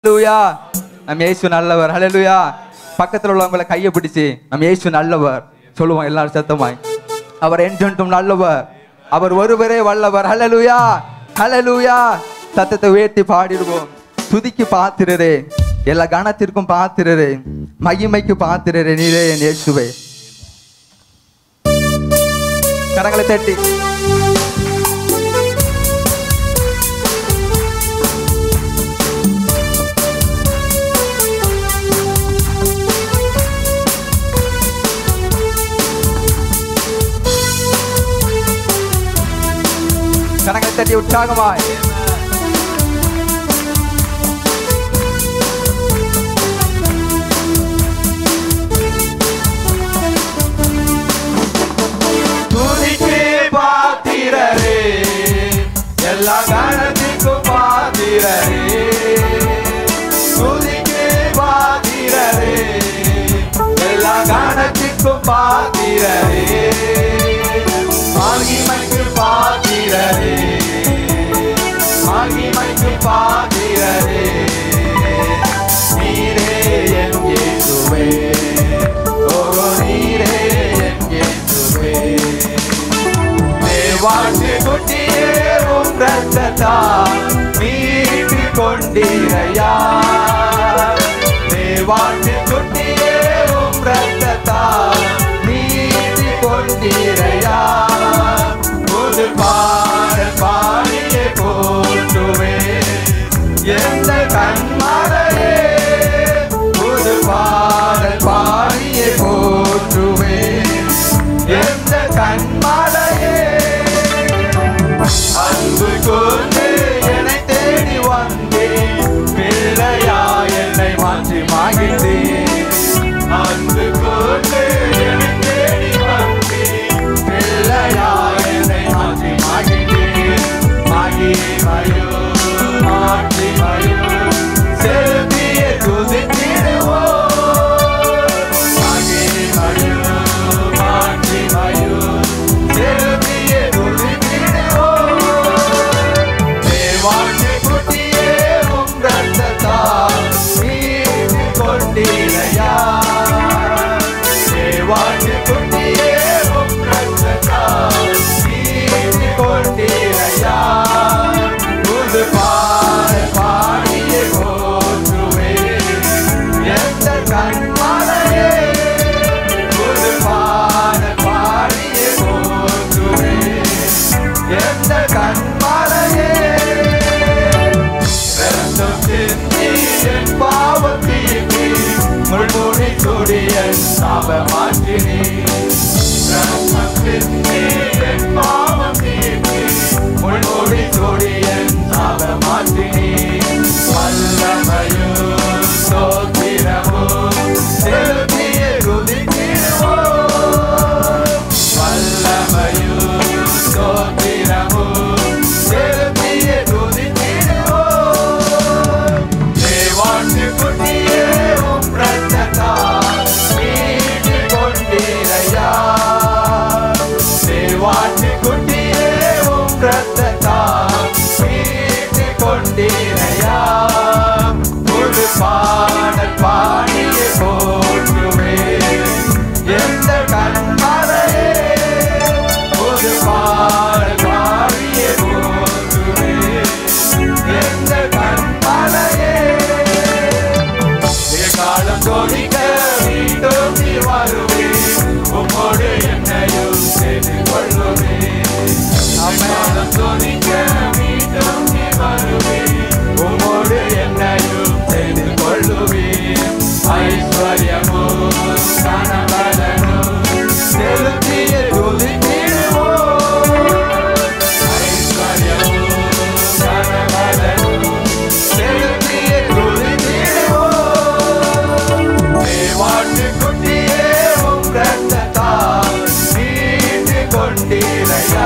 ஹalleluya நம்ம இயேசு நல்லவர் ஹalleluya பக்கத்துல உள்ளவங்களை கையை பிடிச்சு நம்ம இயேசு நல்லவர் சொல்லுவோம் எல்லாரும் சத்தமாய் அவர் என்றென்றும் நல்லவர் அவர் ஒருவரே வல்லவர் ஹalleluya ஹalleluya சத்தத்தை உயர்த்தி பாடிடுவோம் துதிக்கு பாத்திரரே எல்லா கணத்திற்கும் பாத்திரரே மகிமைக்கு பாத்திரரே நீரே என் இயேசுவே கரங்களை தட்டி கரங்களை தட்டி உற்சாகமாய் துதிக்கு பாத்திரரே எல்லா கணத்திற்கும் பாத்திரரே துதிக்கு பாத்திரரே எல்லா கணத்திற்கும் பாத்திரரே மகிமைக்கு பாத்திரரே மகிமைக்கு பாத்திரரே நீரே என் இயேசுவே ஓ நீரே என் இயேசுவே தேவாட்டு குட்டியே உம் ரத்தத்தா மீட்டு கொண்டீரையா தேவாட்டு குட்டியே உம் ரத்தத்தா மீட்டு கொண்டீரையா புது பாடல் பாடியே போற்றுவே எந்த கண்மலையே புது பாடல் பாடியே போற்றுவே எந்த கண்மலையே அன்பு கொண்டு என்னை தேடி வந்தேன் பிள்ளையா என்னை மாற்றி மாகிட்டேன் அன்பு கொண்டு என்னை தேடி வந்தேன் பிள்ளையா என்னை மாற்றி மாகிட்டேன் மகிமையோ மாற்றிமையோ செலுத்திய துதித்திடுவோம் மகிமையோ மாற்றிமையோ செலுத்திய துதித்திடுவோம் தேவாட்டு குட்டியே உம் ரத்தத்தால் மீட்டு கொண்டீரையா தேவாட்டு குட்டியே உம் ரத்தத்தால் மீட்டு கொண்டீரையா புது பாட பாடிய போற்றுவே எந்த கண்மலையே புது பாட பாடிய போற்றுவே எந்த கண்மலையே ரத்தம் சிந்தி என் பாவத்தீர்த்தி முள்முடி சுடிய சாப மாற்றினே ரத்தம் சிந்தி என் பாவம் தீர்த்தி முள்முடி சுடிய சாப மாற்றினே வல்லமையோ சோத்திரமோ செலுத்திய துதித்திடுவோம் வல்லமையோ சோத்திரமோ செலுத்திய துதித்திடுவோம் தேவாட்டு குட்டியே உம் ரத்தத்தால் மீட்டு கொண்டீரையா தேவாட்டு குட்டியே உம் ரத்தத்தால் மீட்டு கொண்டீரையா புது பாடல் பாடிய போற்றுவே எந்த கண்மலையே புது பாடல் பாடிய போற்றுவே எந்த கண்மலையே காலம் தோழிக்க மீண்டும் நீ வருவே உம்மோடு என்னையும் செய்து கொள்ளுவே காலம் தோழிக்க மீண்டும் நீ வருவே உம்மோடு என்னையும் செய்து கொள்ளுவே ஐஸ்வர்யமோ கனபலனோ செலுத்திய துதித்திடுவோம் ஐஸ்வர்யமோ கனபலனோ செலுத்திய துதித்திடுவோம் தேவாட்டு குட்டியே உம் ரத்தத்தால் மீட்டு கொண்டீரையா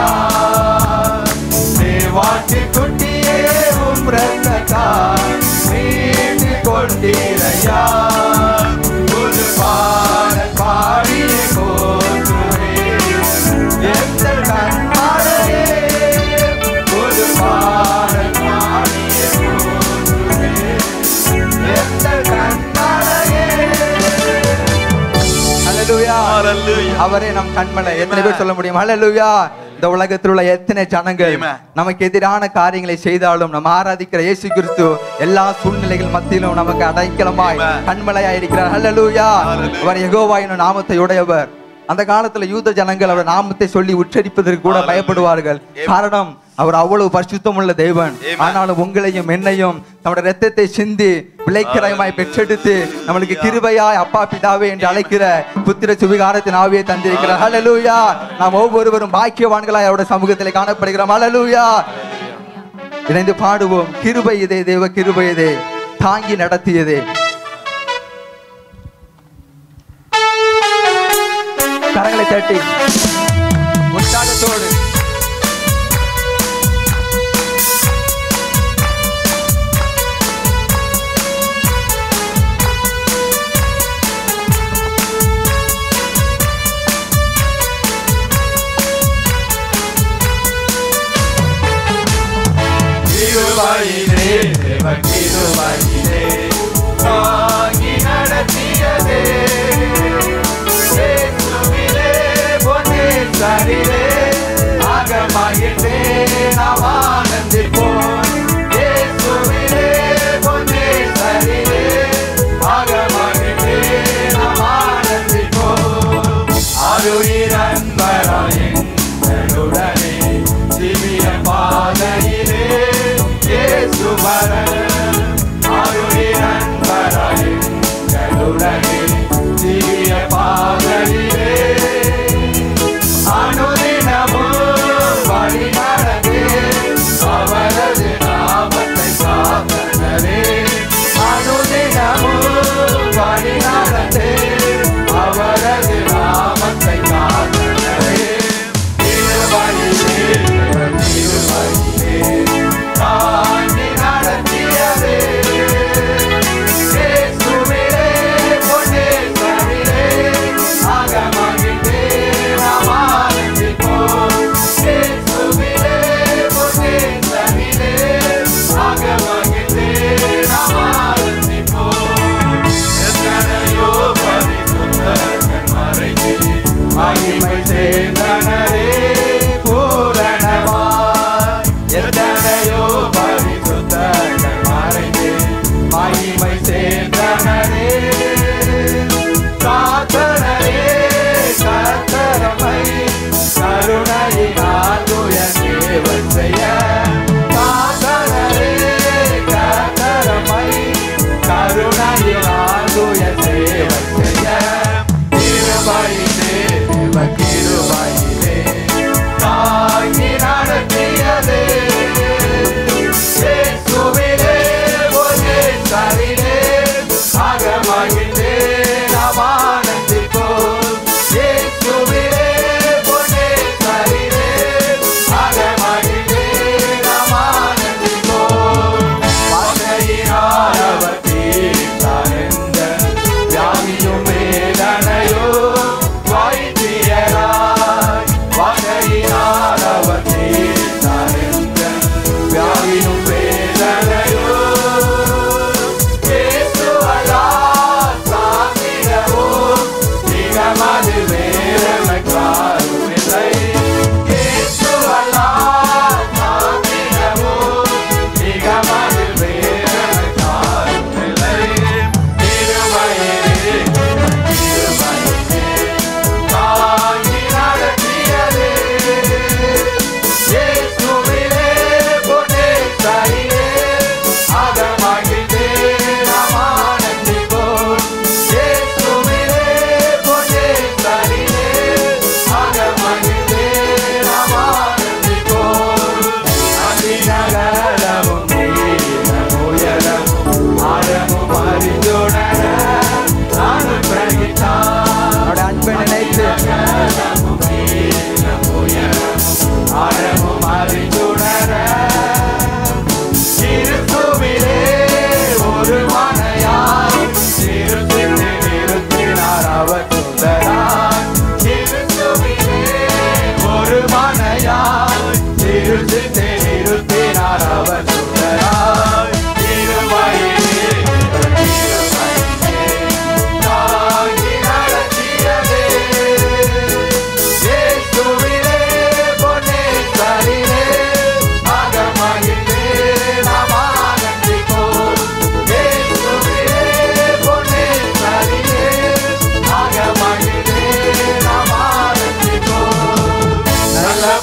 தேவாட்டு குட்டியே உம் ரத்தத்தால் மீட்டு கொண்டீரையா புது பாடல் பாடிய போற்றுவே எந்த கண்மலையே புது பாடல் பாடிய போற்றுவே அவரே நம் கண்மலை எத்தனை பேர் சொல்ல முடியும் ஹalleluya இந்த உலகத்தில் உள்ள எத்தனை ஜனங்கள் Amen. நமக்கு எதிரான காரியங்களை செய்தாலும் நம்ம ஆராதிக்கிற இயேசு கிறிஸ்து எல்லா சூழ்நிலைகள் மத்தியிலும் நமக்கு அடைக்கலமாய் Amen. கண்மலையாய் இருக்கிறார் ஹalleluya Hallelujah. அவர் யெகோவா என்னும் நாமத்தை உடையவர் அந்த காலத்துல யூத ஜனங்கள் அவர் நாமத்தை சொல்லி உச்சரிப்பதற்கு கூட Hallelujah. பயப்படுவார்கள் Amen. காரணம் அவர் அவ்வளவு பரிசுத்தம் உள்ள தேவன் Amen. ஆனாலும் உங்களையும் என்னையும் நம்முடைய ரத்தத்தை சிந்தி பிள்ளைக்கிரயமாய் பெற்றெடுத்து நம்மளுக்கு கிருபையாய் அப்பா பிதாவே என்று அழைக்கிற புத்திர சுவிகாரத்தின் ஆவியை தந்திருக்கிறார் ஹalleluya நாம் ஒவ்வொருவரும் பாக்கியவான்களாய் அவருடைய சமூகத்திலே காணப்படுகிறோம் ஹalleluya இணைந்து பாடுவோம் கிருபை இதே தேவ கிருபை இதே தாங்கி நடத்தியதே கரங்களை தட்டி உற்சாகத்தோடு கிருபையிலே, தேவ கிருபையிலே, தாங்கி நடத்தியதே. இயேசுவிலே, பொன்னேசரிலே, ஆகமகிழ்ந்தே நாம் ஆனந்திப்போம். இயேசுவிலே, பொன்னேசரிலே, ஆகமகிழ்ந்தே நாம் ஆனந்திப்போம். அருளிரன்பராய் எங்களுடனே திவ்ய பாதையிலே இயேசு வர அருளிரன்பராய் எங்களுடனே திவ்ய பாதையிலே அனுதினமும் வழி நடந்தே அவரது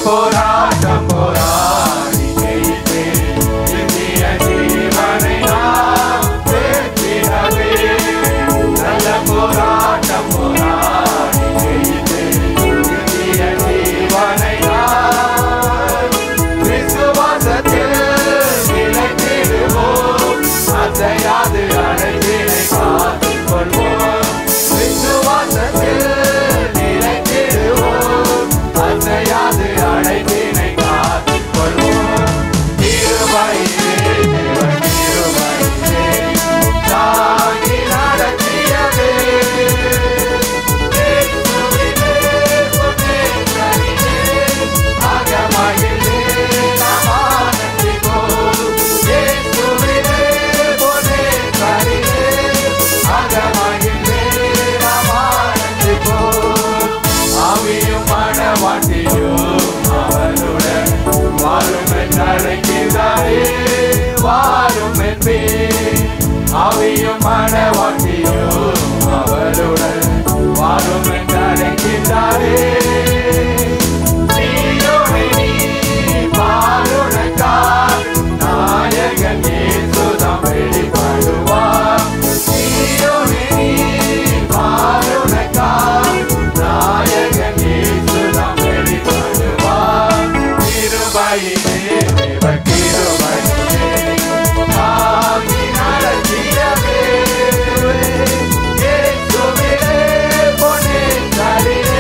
போராட்டம் போராடி ஜெயித்தேன் நித்திய ஜீவனை நான் பெற்றிடவே நல்ல போராட்டம் போராடி ஜெயித்தேன் நித்திய ஜீவனை நான் விசுவாசத்தில் நிலைத்திடுவோம் அசையாது அழைத்தினை காத்துக் கொள்வோம் விசுவாசத்தில் நிலைத்திடுவோம் அசையாது அழைத்தினை காத்துக் கொள்வோம் திருவயிலே தேவன் திருவயிலே தாங்கி நடத்தியதே இயேசுவிலே பொன்னே கனிவே அகமகிழ்வே நாம் ஆனந்திப்போம். இயேசுவிலே பொன்னே கனிவே அகமகிழ்வே நாம் ஆனந்திப்போம். ஆவியும் மணவாட்டியும் அவருடன் வாரும் என்றழைக்கிறாரே வாரும் என்பே ஆவியும் மணவாட்டியும் அவருடன் வாரும் என்றழைக்கின்றாரே நீயோனை நீ பாருணக்கார் நாயகன் இயேசுதாம் வெளிப்படுவார் நீயோனை நீ பாருணக்கார் நாயகன் இயேசுதாம் வெளிப்படுவார் கிருபையிலே தேவ கிருபையிலே தாங்கி நடத்தியவே இயேசுவிலே பொன்னே கரிலே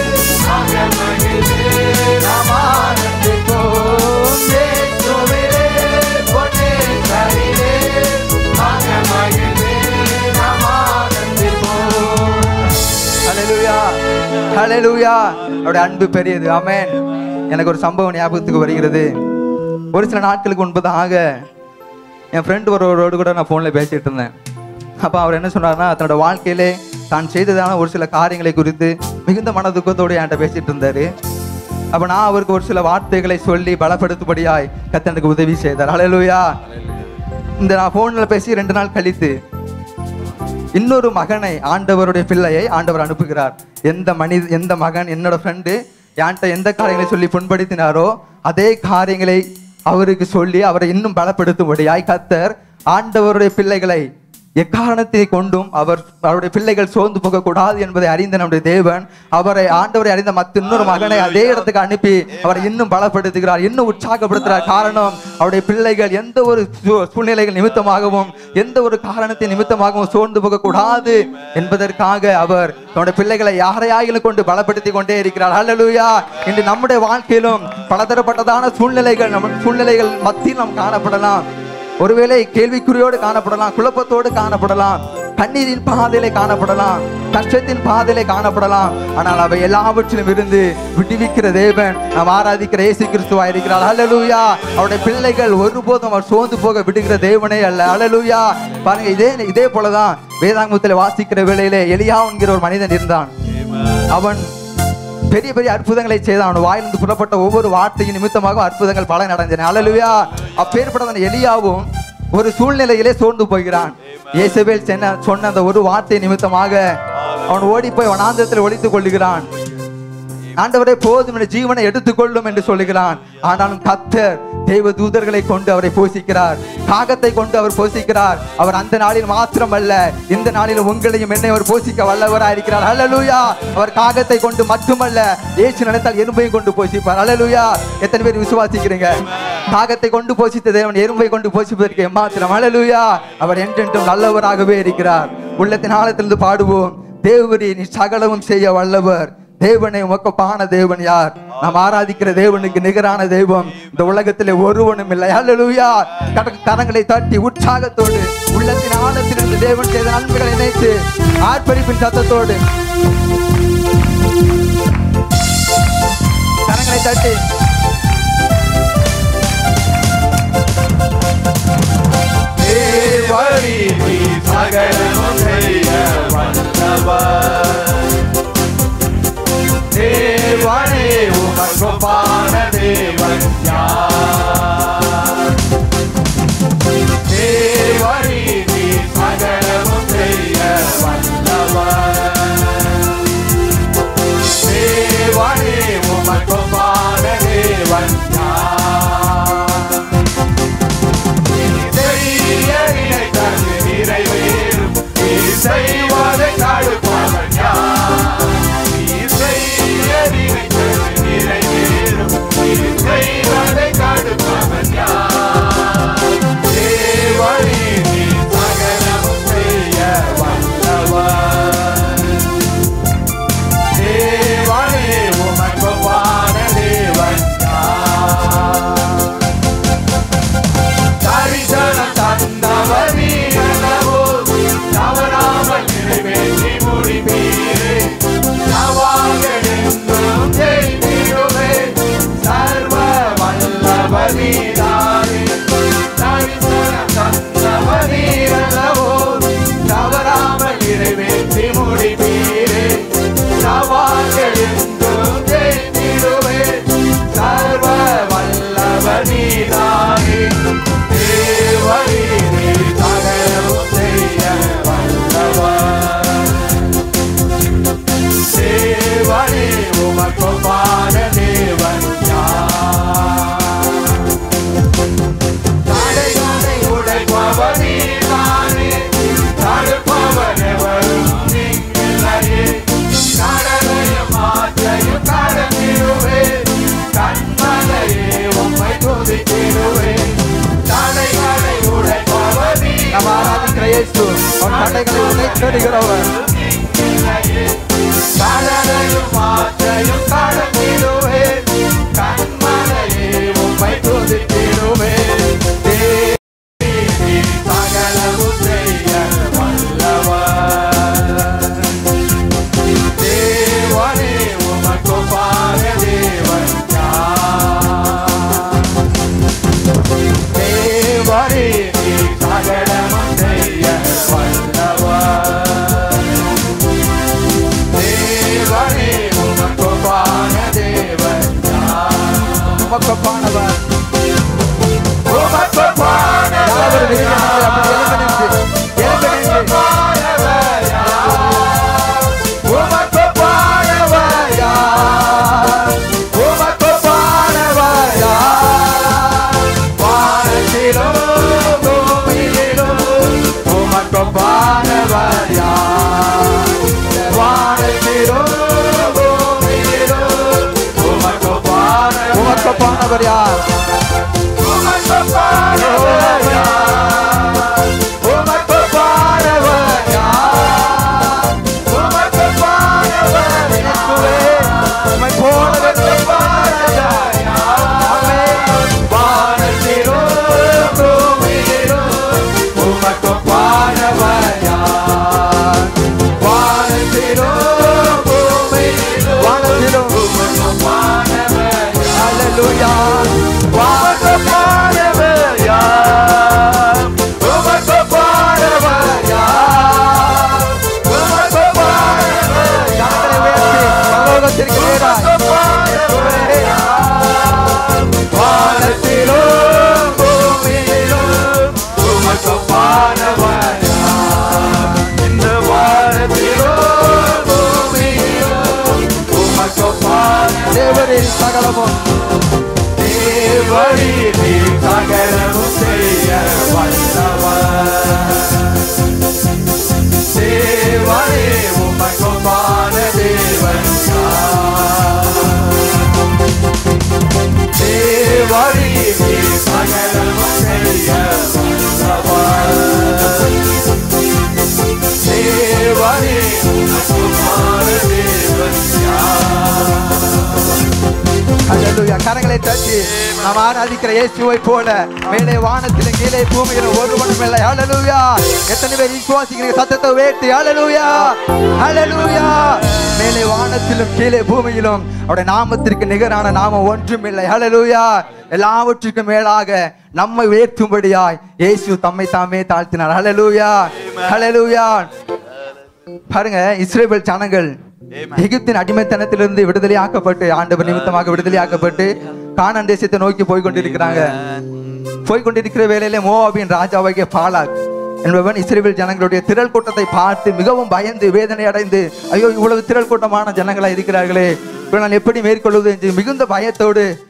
அகமகிழ்வே நாம் ஆனந்திப்போம். இயேசுவிலே பொன்னே கரிலே அகமகிழ்வே நாம் ஆனந்திப்போம். ஹalleluya ஹalleluya அவருடைய அன்பு பெரியது ஆமென் எனக்கு ஒரு சம்பவம் ஞாபகத்துக்கு வருகிறது ஒரு சில நாட்களுக்கு முன்பதாக என் ஃப்ரெண்டு ஒருவரோடு கூட நான் ஃபோனில் பேசிட்டு இருந்தேன் அப்போ அவர் என்ன சொன்னார்னா தன்னோட வாழ்க்கையிலே தான் செய்ததான ஒரு சில காரியங்களை குறித்து மிகுந்த மனதுக்கத்தோடு என்கிட்ட பேசிட்டு இருந்தாரு அப்போ நான் அவருக்கு ஒரு சில வார்த்தைகளை சொல்லி பலப்படுத்தும்படியாய் கத்த எனக்கு உதவி செய்தார் ஹalleluya இந்த நான் ஃபோனில் பேசி ரெண்டு நாள் கழித்து இன்னொரு மகனை ஆண்டவருடைய பிள்ளையை ஆண்டவர் அனுப்புகிறார் எந்த மனித எந்த மகன் என்னோட ஃப்ரெண்டு என்கிட்ட எந்த காரியங்களை சொல்லி புண்படுத்தினாரோ அதே காரியங்களை அவருக்கு சொல்லி அவரை இன்னும் பலப்படுத்தும்படியாய் கத்தர் ஆண்டவருடைய பிள்ளைகளை எக்காரணத்தை கொண்டும் அவர் அவருடைய பிள்ளைகள் சோர்ந்து போகக்கூடாது என்பதை அறிந்த நம்முடைய தேவன் அவரை ஆண்டவரை அறிந்த மத்த இன்னொரு மகனை அதே இடத்துக்கு அனுப்பி அவரை இன்னும் பலப்படுத்துகிறார் இன்னும் உற்சாகப்படுத்துகிறார் காரணம் அவருடைய பிள்ளைகள் எந்த ஒரு சூ- சூழ்நிலைகள் நிமித்தமாகவும் எந்த ஒரு காரணத்தை நிமித்தமாகவும் சோர்ந்து போகக்கூடாது என்பதற்காக அவர் தன்னுடைய பிள்ளைகளை யாரையாகிலும் கொண்டு பலப்படுத்தி கொண்டே இருக்கிறார் ஹalleluya இன்று நம்முடைய வாழ்க்கையிலும் பலதரப்பட்டதான சூழ்நிலைகள் நம்ம சூழ்நிலைகள் மத்தியில் நாம் காணப்படலாம் ஒருவேளை கேள்விக்குறியோடு காணப்படலாம் குழப்பத்தோடு காணப்படலாம் கண்ணீரின் பாதையிலே காணப்படலாம் கஷ்டத்தின் பாதையிலே காணப்படலாம் ஆனால் அவை எல்லாவற்றிலும் இருந்து விடுவிக்கிற தேவன் நாம் ஆராதிக்கிற இயேசு கிறிஸ்துவா இருக்கிறார் ஹalleluya அவருடைய பிள்ளைகள் ஒருபோதும் அவர் சோர்ந்து போக விடுகிற தேவனே அல்ல ஹalleluya பாருங்க இதே இதே போலதான் வேதாங்கத்தில் வாசிக்கிற வேளையிலே எலியா என்கிற ஒரு மனிதன் இருந்தான் அவன் பெரிய பெரிய அற்புதங்களை செய்தான் அவன் வாயிலிருந்து புறப்பட்ட ஒவ்வொரு வார்த்தையின் நிமித்தமாக அற்புதங்கள் பல நடந்தன அல்லலுயா அப்பேற்பட்டவன் எலியாவும் ஒரு சூழ்நிலையிலே சோர்ந்து போகிறான் இயேசுவேல் சென்ன சொன்ன அந்த ஒரு வார்த்தை நிமித்தமாக அவன் ஓடி போய் வனாந்தரத்தில் ஒளித்துக் கொள்ளுகிறான் ஆண்டவரே போதும் என்ற ஜீவனை எடுத்துக்கொள்ளும் என்று சொல்லுகிறான் ஆனாலும் கத்தர் தெய்வ தூதர்களை கொண்டு அவரை போஷிக்கிறார் காகத்தை கொண்டு அவர் போஷிக்கிறார் அவர் அந்த நாளில் மாத்திரமல்ல இந்த நாளில் உங்களையும் என்னை அவர் போஷிக்க வல்லவராய் இருக்கிறார் அல்லலுயா அவர் காகத்தை கொண்டு மட்டுமல்ல ஏசு நினைத்தால் எறும்பையும் கொண்டு போஷிப்பார் அல்லலுயா எத்தனை பேர் விசுவாசிக்கிறீங்க காகத்தை கொண்டு போஷித்த தேவன் எறும்பை கொண்டு போஷிப்பதற்கு எம்மாத்திரம் அல்லலுயா அவர் என்றென்றும் நல்லவராகவே இருக்கிறார் உள்ளத்தின் ஆழத்திலிருந்து பாடுவோம் தேவரி நீ சகலமும் செய்ய வல்லவர் தேவனை உமக்கப்பான தேவன் யார் நாம் ஆராதிக்கிற தேவனுக்கு நிகரான தெய்வம் இந்த உலகத்திலே ஒருவனும் இல்லை அல்லேலூயா கர- கரங்களை தட்டி உற்சாகத்தோடு உள்ளத்தின் ஆழத்திலிருந்து தேவன் செய்த நன்மைகளை நினைத்து ஆர்ப்பரிப்பின் சத்தத்தோடு கரங்களை தட்டி தேவரி நீ சகலமும் செய்ய வல்லவர். தேவனே உமக்கொப்பான தேவன் யார்? தேவரி நீ சகலமும் செய்ய வல்லவர். தேவனே உமக்கொப்பான தேவன் தேவன் யார்? நீ செய்ய நினைத்தது நிறைவேறும். நீ செய்வதை தடுப்பவன் யார்? நீ செய்ய நினைத்தது நிறைவேறும். நீ செய்வதை தடுப்பவன் யார்? தேவனே, நீ சகலமும் செய்ய வல்லவர். தேவனே, உமக்கு ஒப்பான தேவன் யார்? தரிசனம் தந்தவர் நீரல்லவோ, தவறாமல் நிறைவேற்றி முடிப்பீரே. நவாங்கள் என்றும் ஜெயித்திடுவே, சர்வ வல்லவர் நீதானே. தரிசனம் தந்தவர் நீரல்லவோ, தவறாமல் நிறைவேற்றி முடிப்பீரே. நவாங்கள் என்றும் ஜெயித்திடுவே, சர்வ வல்லவர் நீதானே. தேவனே, நீர் சகலமும் செய்ய வல்லவர். தேவனே, உமக்கு ஒப்பான தேவன் யார்? தடைகளை உடைப்பவர் நீதானே, தடுப்பவர் எவரும் நீங்கில்லையே. கடலையும் ஆற்றையும் கடந்திடுவே, கண்மலையே உம்மை துதித்திடுவே. தடைகளை உடைப்பவர் நம்ம ஆராதிக்கிற இயேசு அவன் தடைகளை உடைத்தெடுகிறவர் நீங்கில்லையே. கடலையும் ஆற்றையும் கடந்திடுவே, கண்மலையே உம்மை துதித்திடுவே. தேவனே, சகலமும் செய்ய வல்லவர். தேவனே, உமக்கு ஒப்பான தேவன் யார்? தேவனே, நீர் சகலமும் செய்ய வல்லவர். தேவனே, உமக்கு ஒப்பான தேவன் யார்? உமக்கொப்பானவர் உமக்கு ஒப்பானவர் யாவரும் இருக்கிறார்கள். அப்படி எழுந்து நின்று, எழுந்து நின்று. உமக்கு ஒப்பானவர் யார்? உமக்கு ஒப்பானவர் யார்? வானத்திலும் பூமியிலும் உமக்கு ஒப்பானவர் யார்? வானத்திலும் பூமியிலும் உமக்கு ஒப்பானவர் உமக்கொப்பானவர் யார் உமக்கு ஒப்பானவர் யார்? உமக்கு ஒப்பானவர் யார்? உமக்கு ஒப்பானவர் இயேசுவே, யார்? உம்மை போல ஒப்பானவர் யார்? வானத்திலும் பூமியிலும் உமக்கு ஒப்பானவர் யார்? வானத்திலும் பூமியிலும் வானத்திலும் உமக்கு ஒப்பானவர் யார்? ஹalleluya உமக்கு ஒப்பானவர் யார்? உமக்கு ஒப்பானவர் யார்? உமக்கு ஒப்பானவர் யார்? கரங்களை உயர்த்தி பரலோகத்திற்கு நேராய் உமக்கு ஒப்பானவர் யார்? வானத்திலும் பூமியிலும் உமக்கு ஒப்பானவர் யார்? இந்த வானத்திலும் பூமியிலும் உமக்கு ஒப்பானவர் தேவரின் சகலமும் தேவரே நீ சகலமும் செய்ய வல்லவர். தேவரே உமக்கு ஒப்பான தேவன் யார்? தேவரே நீ சகலமும் செய்ய வல்லவர். தேவரே உமக்கு ஒப்பான தேவன் யார்? ஹalleluya கரங்களை தட்டி நாம் ஆராதிக்கிற இயேசுவை போல மேலே வானத்திலும் கீழே பூமியிலும் ஒருவனும் இல்லை ஹalleluya எத்தனை பேர் விசுவாசிக்கிறீங்க சத்தத்தை உயர்த்தி ஹalleluya ஹalleluya மேலே வானத்திலும் கீழே பூமியிலும் அவருடைய நாமத்திற்கு நிகரான நாமம் ஒன்றும் இல்லை ஹalleluya எல்லாவற்றுக்கும் மேலாக நம்மை உயர்த்தும்படியாய் இயேசு தம்மை தாமே தாழ்த்தினார் ஹalleluya ஹalleluya பாருங்க இஸ்ரேல் ஜனங்கள் எகிப்தின் அடிமைத்தனத்திலிருந்து விடுதலையாக்கப்பட்டு ஆண்டவர் நிமித்தமாக விடுதலையாக்கப்பட்டு கானான் தேசத்தை நோக்கி போய் கொண்டிருக்கிறாங்க போய் கொண்டிருக்கிற வேளையிலே மோவாபின் ராஜாவாகிய பாலாக் என்பவன் இஸ்ரேல் ஜனங்களுடைய திரள் கூட்டத்தை பார்த்து மிகவும் பயந்து வேதனை அடைந்து ஐயோ இவ்வளவு திரள் கூட்டமான ஜனங்களா இருக்கிறார்களே இவரை நான் எப்படி மேற்கொள்வது என்று மிகுந்த பயத்தோடு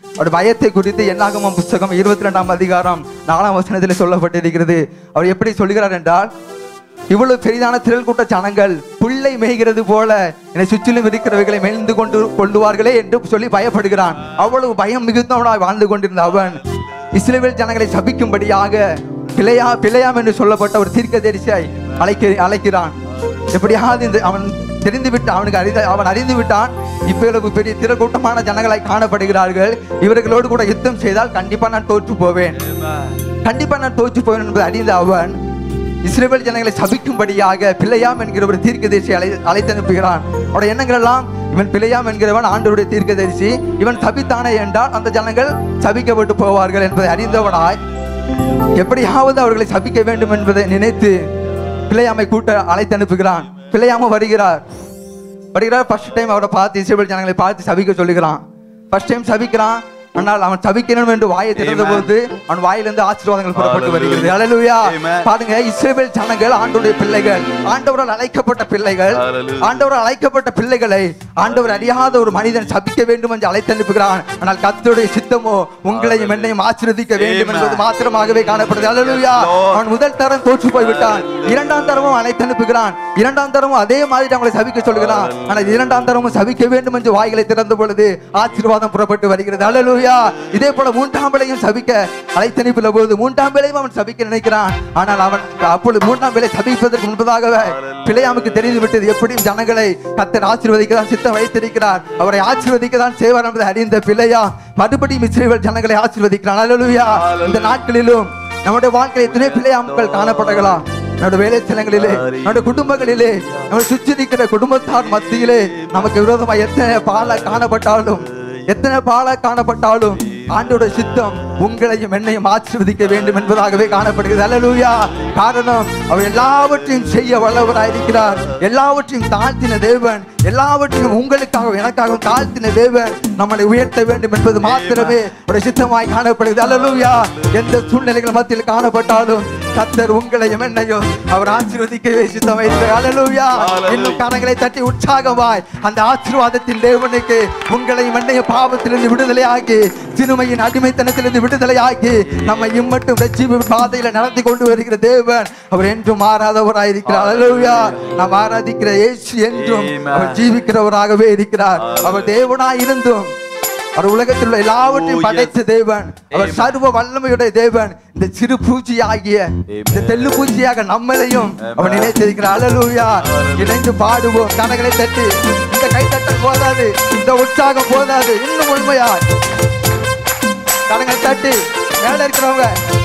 அவர் பயத்தை குறித்து என்னாகமம் புஸ்தகம் இருபத்தி ரெண்டாம் அதிகாரம் நாலாம் வசனத்தில் சொல்லப்பட்டிருக்கிறது அவர் எப்படி சொல்கிறார் என்றால் இவ்வளவு பெரிதான திரள் கூட்ட ஜனங்கள் புல்லை மேய்கிறது போல என்னை சுற்றிலும் இருக்கிறவைகளை மேய்ந்து கொண்டு கொள்ளுவார்களே என்று சொல்லி பயப்படுகிறான் அவ்வளவு பயம் மிகுந்தவனாய் வாழ்ந்து கொண்டிருந்த அவன் இஸ்ரேல் ஜனங்களை சபிக்கும்படியாக பிழையா பிழையாம் என்று சொல்லப்பட்ட ஒரு தீர்க்கதரிசியாய் அழைக்க அழைக்கிறான் எப்படியாவது இந்த அவன் தெரிந்து விட்டு அவனுக்கு அறிந்த அவன் அறிந்து விட்டான் இவ்வளவு பெரிய திரக்கூட்டமான ஜனங்களாய் காணப்படுகிறார்கள் இவர்களோடு கூட யுத்தம் செய்தால் கண்டிப்பா நான் தோற்று போவேன் கண்டிப்பா நான் தோற்று போவேன் என்பதை அறிந்த அவன் இஸ்ரேல் ஜனங்களை சபிக்கும்படியாக பிள்ளையாம் என்கிற ஒரு தீர்க்கதரிசி அழை அழைத்து அனுப்புகிறான் அவருடைய எண்ணங்கள் எல்லாம் இவன் பிள்ளையாம் என்கிறவன் ஆண்டவருடைய தீர்க்கதரிசி இவன் சபித்தானே என்றால் அந்த ஜனங்கள் சபிக்கப்பட்டு போவார்கள் என்பதை அறிந்தவனாய் எப்படியாவது அவர்களை சபிக்க வேண்டும் என்பதை நினைத்து பிள்ளையாமை கூட்ட அழைத்து அனுப்புகிறான் பிள்ளையாம வருகிறார் வருகிறார் ஃபர்ஸ்ட் டைம் அவரை பார்த்து இஸ்ரேல் ஜனங்களை பார்த்து சபிக்க சொல்லுகிறான் ஃபர்ஸ்ட் டைம் சபிக்கிறான் ஆனால் அவன் சபிக்கணும் என்று வாயை திறந்த போது அவன் வாயிலிருந்து ஆசீர்வாதங்கள் புறப்பட்டு வருகிறது ஹalleluya Amen. பாருங்க இஸ்ரேல் ஜனங்கள் ஆண்டவருடைய பிள்ளைகள் ஆண்டவரால் அழைக்கப்பட்ட பிள்ளைகள் Hallelujah. ஆண்டவரால் அழைக்கப்பட்ட பிள்ளைகளை ஆண்டவர் அறியாத ஒரு மனிதன் சபிக்க வேண்டும் என்று அழைத்து அனுப்புகிறான் ஆனால் கர்த்தருடைய சித்தமோ உங்களையும் என்னையும் ஆசீர்வதிக்க வேண்டும் Amen. என்பது மாத்திரமாகவே காணப்படுது ஹalleluya Yes, Lord. அவன் முதல் தரம் தோற்று போய்விட்டான் இரண்டாம் தரமும் அழைத்து அனுப்புகிறான் இரண்டாம் தரமும் அதே மாதிரி அவங்களை சபிக்க சொல்கிறான் ஆனால் இரண்டாம் தரமும் சபிக்க வேண்டும் என்று வாய்களை திறந்த பொழுது ஆசீர்வாதம் புறப்பட்டு வருகிறது அல்லேலூயா இதே போல மூன்றாம் வேளையும் சபிக்க அழைத்து அனுப்பின போது மூன்றாம் வேளையும் அவன் சபிக்க நினைக்கிறான் ஆனால் அவன் அப்பொழுது மூன்றாம் வேளை சபிப்பதற்கு முன்பதாகவே பிள்ளையாமுக்கு தெரிந்து விட்டது எப்படியும் ஜனங்களை கத்தர் ஆசீர்வதிக்க தான் சித்தம் வைத்திருக்கிறார் அவரை ஆசீர்வதிக்க தான் செய்வார் என்பதை அறிந்த பிள்ளையா மறுபடியும் இஸ்ரேல் ஜனங்களை ஆசீர்வதிக்கிறான் அல்லேலூயா இந்த நாட்களிலும் நம்முடைய வாழ்க்கையில் எத்தனை பிள்ளையாமுக்கள் காணப்படலாம் நம்முடைய வேலை ஸ்தலங்களிலே நம்முடைய குடும்பங்களிலே நம்ம சுற்றி இருக்கிற குடும்பத்தார் மத்தியிலே நமக்கு விரோதமா எத்தனை பால காணப்பட்டாலும் எத்தனை பால காணப்பட்டாலும் ஆண்டோட சித்தம் உங்களையும் என்னையும் ஆசீர்வதிக்க வேண்டும் என்பதாகவே காணப்படுகிறது அல்லேலூயா காரணம் அவர் எல்லாவற்றையும் செய்ய வல்லவராயிருக்கிறார் எல்லாவற்றையும் தாழ்த்தின தேவன் எல்லாவற்றையும் உங்களுக்காகவும் எனக்காகவும் தாழ்த்தின தேவன் நம்மளை உயர்த்த வேண்டும் என்பது மாத்திரமே ஒரு சித்தமாய் காணப்படுகிறது அல்லேலூயா எந்த சூழ்நிலைகள் மத்தியில் காணப்பட்டாலும் கத்தர் உங்களையும் என்னையும் அவர் ஆசீர்வதிக்கவே சித்தம் வைத்தார் அல்லேலூயா இன்னும் கரங்களை தட்டி உற்சாகமாய் அந்த ஆசீர்வாதத்தின் தேவனுக்கு உங்களையும் என்னையும் பாவத்திலிருந்து விடுதலையாக்கி சிறுமையின் அடிமைத்தனத்திலிருந்து விடுதலையாக்கி நம்மை இம்மட்டும் ரட்சிப்பு பாதையில நடத்தி கொண்டு வருகிற தேவன் அவர் என்றும் மாறாதவராயிருக்கிறார் அல்லேலூயா நாம் ஆராதிக்கிற இயேசு என்றும் அவர் ஜீவிக்கிறவராகவே இருக்கிறார் அவர் தேவனாய் இருந்தும் அவர் உலகத்தில் உள்ள எல்லாவற்றையும் Oh, yes. படைத்த தேவன் அவர் Amen. சர்வ வல்லமையுடைய தேவன் இந்த சிறு பூச்சி ஆகிய இந்த தெல்லு பூச்சியாக நம்மளையும் அவர் நினைத்திருக்கிறார் அல்லேலூயா இணைந்து பாடுவோம் கனகளை தட்டி இந்த கைத்தட்டல் போதாது இந்த உற்சாகம் போதாது இன்னும் உண்மையா கனங்களை தட்டி மேல இருக்கிறவங்க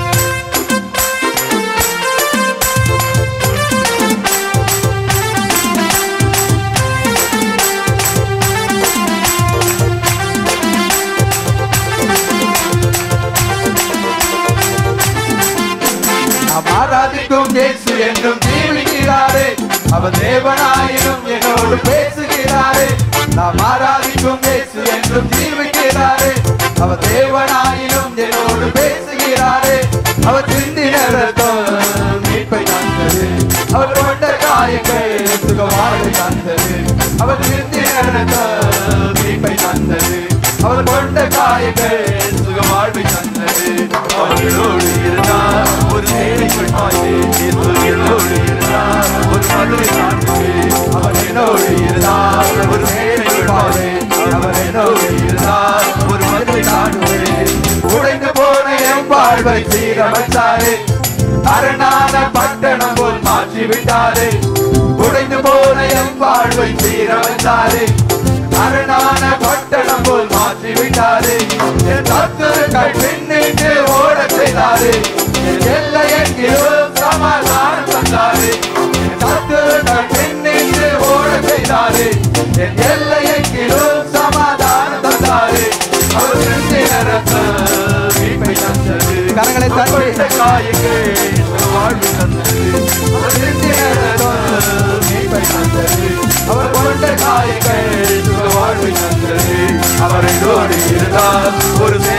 நாம் ஆராதிக்கும் இயேசு என்றும் ஜீவிக்கிறாரே அவர் தேவனாயினும் என்னோடு பேசுகிறாரே நாம் ஆராதிக்கும் இயேசு என்றும் ஜீவிக்கிறாரே அவர் தேவனாயினும் என்னோடு பேசுகிறாரே அவர் சிந்தின ரத்தம் மீட்பை தந்தது அவர் கொண்ட காயங்கள் சுகமாக தந்தது அவர் சிந்தின ரத்தம் மீட்பை தந்தது அவர் கொண்ட காயங்கள் சுகமாழ்வை தந்தது அவர்களோடு இருந்தார் ஒரு சேனைக்குள் பாய்ந்து இயேசு என்னோடு இருந்தார் ஒரு மதுரை காண்பு அவர் என்னோடு இருந்தார் ஒரு சேனைக்குள் பாய்ந்து அவர் என்னோடு இருந்தார் ஒரு மதுரை காண்பு உடைந்து போன என் வாழ்வை சீரமைச்சாரே அரணான பட்டணம் போல் மாற்றி விட்டாரே உடைந்து போன என் வாழ்வை சீரமைச்சாரே அரணான பட்டணம் போல் மாற்றி விட்டாரே என் தத்துருக்கள் பின்னிட்டு ஓட செய்தாரே என் எல்லையெங்கிலும் சமாதானம் தந்தாரே என் தத்துருக்கள் பின்னிட்டு ஓட செய்தாரே என் எல்லையெங்கிலும் சமாதானம் தந்தாரே அவர் சிந்தின ரத்தம் மீட்பை தந்தது கரங்களை தட்டி. கொண்ட காயங்கள் வாழ்வு தந்தது அவர் சிந்தின ரத்தம் மீட்பை தந்தது அவர் கொண்ட காயங்கள் வாழ்வை தந்தது அவர் என்னோடு இருந்தார் ஒரு சேனைக்குள்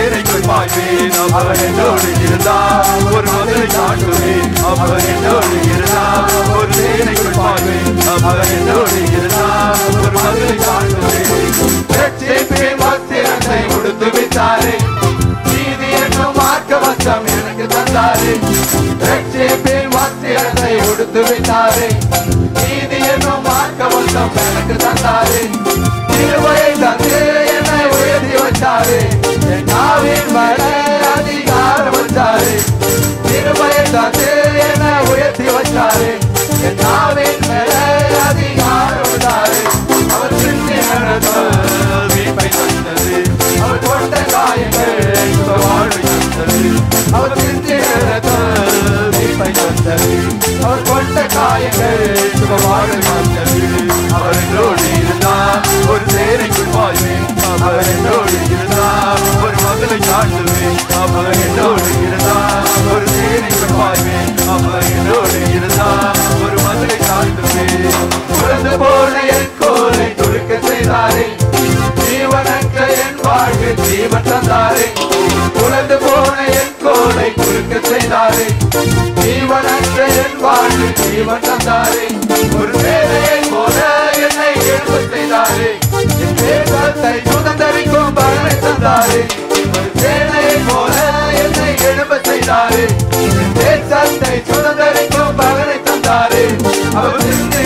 பாய்வேன் அவர் என்னோடு இருந்தார் ஒரு மதுரை தாண்டுவேன் அவர் என்னோடு இருந்தார் ஒரு சேனைக்குள் பாய்வேன் அவர் என்னோடு இருந்தார் ஒரு மதுரை தாண்டுவேன் ரட்சிப்பின் வஸ்திரத்தை உடுத்து விட்டாரே நீதி என்னும் மார்க்க வசம் எனக்கு தந்தாரே ரட்சிப்பின் வஸ்திரத்தை உடுத்து விட்டாரே நீதி என்னும் மார்க்க வசம் எனக்கு தந்தாரே திருவையை தந்து என்னை உயர்த்தி வச்சாரே என் நாவின் வர அதிகாரம் வச்சாரே திருவையை தந்து என்னை உயர்த்தி வச்சாரே என் நாவின் மேல அதிகாரம் வச்சாரே அவர் சிந்தி மீட்பை தந்தது அவர் கொண்ட காயங்கள் வாழ்வை தந்தது அவர் சிந்தி மீட்பை தந்தது அவர் கொண்ட காயங்கள் வாழ்வை தந்தது அவர் என்னோடு இருந்தார் ஒரு சேரைக்குள் வாழ்வேன் அவர் என்னோடு இருந்தார் ஒரு மகளை காட்டுவேன் அவர் என்னோடு இருந்தார் ஒரு சேரைக்குள் வாழ்வேன் அவர் என்னோடு இருந்தார் ஒரு மகளை காட்டுவேன் பிறந்து போன என் கோலை துடுக்க செய்தாரே ஜீவனற்ற என் வாழ்வு ஜீவன் தந்தாரே உழந்து போன என் கோலை குறுக்க செய்தாரே ஜீவனற்ற என் வாழ்வு ஜீவன் தந்தாரே ஒரு வேலையை போல என்னை எழுப்ப செய்தாரே என் தேசத்தை சுதந்தரிக்கும் பலனை தந்தாரே ஒரு வேலையை போல என்னை எழுப்ப செய்தாரே என் தேசத்தை சுதந்தரிக்கும் பலனை தந்தாரே அவர்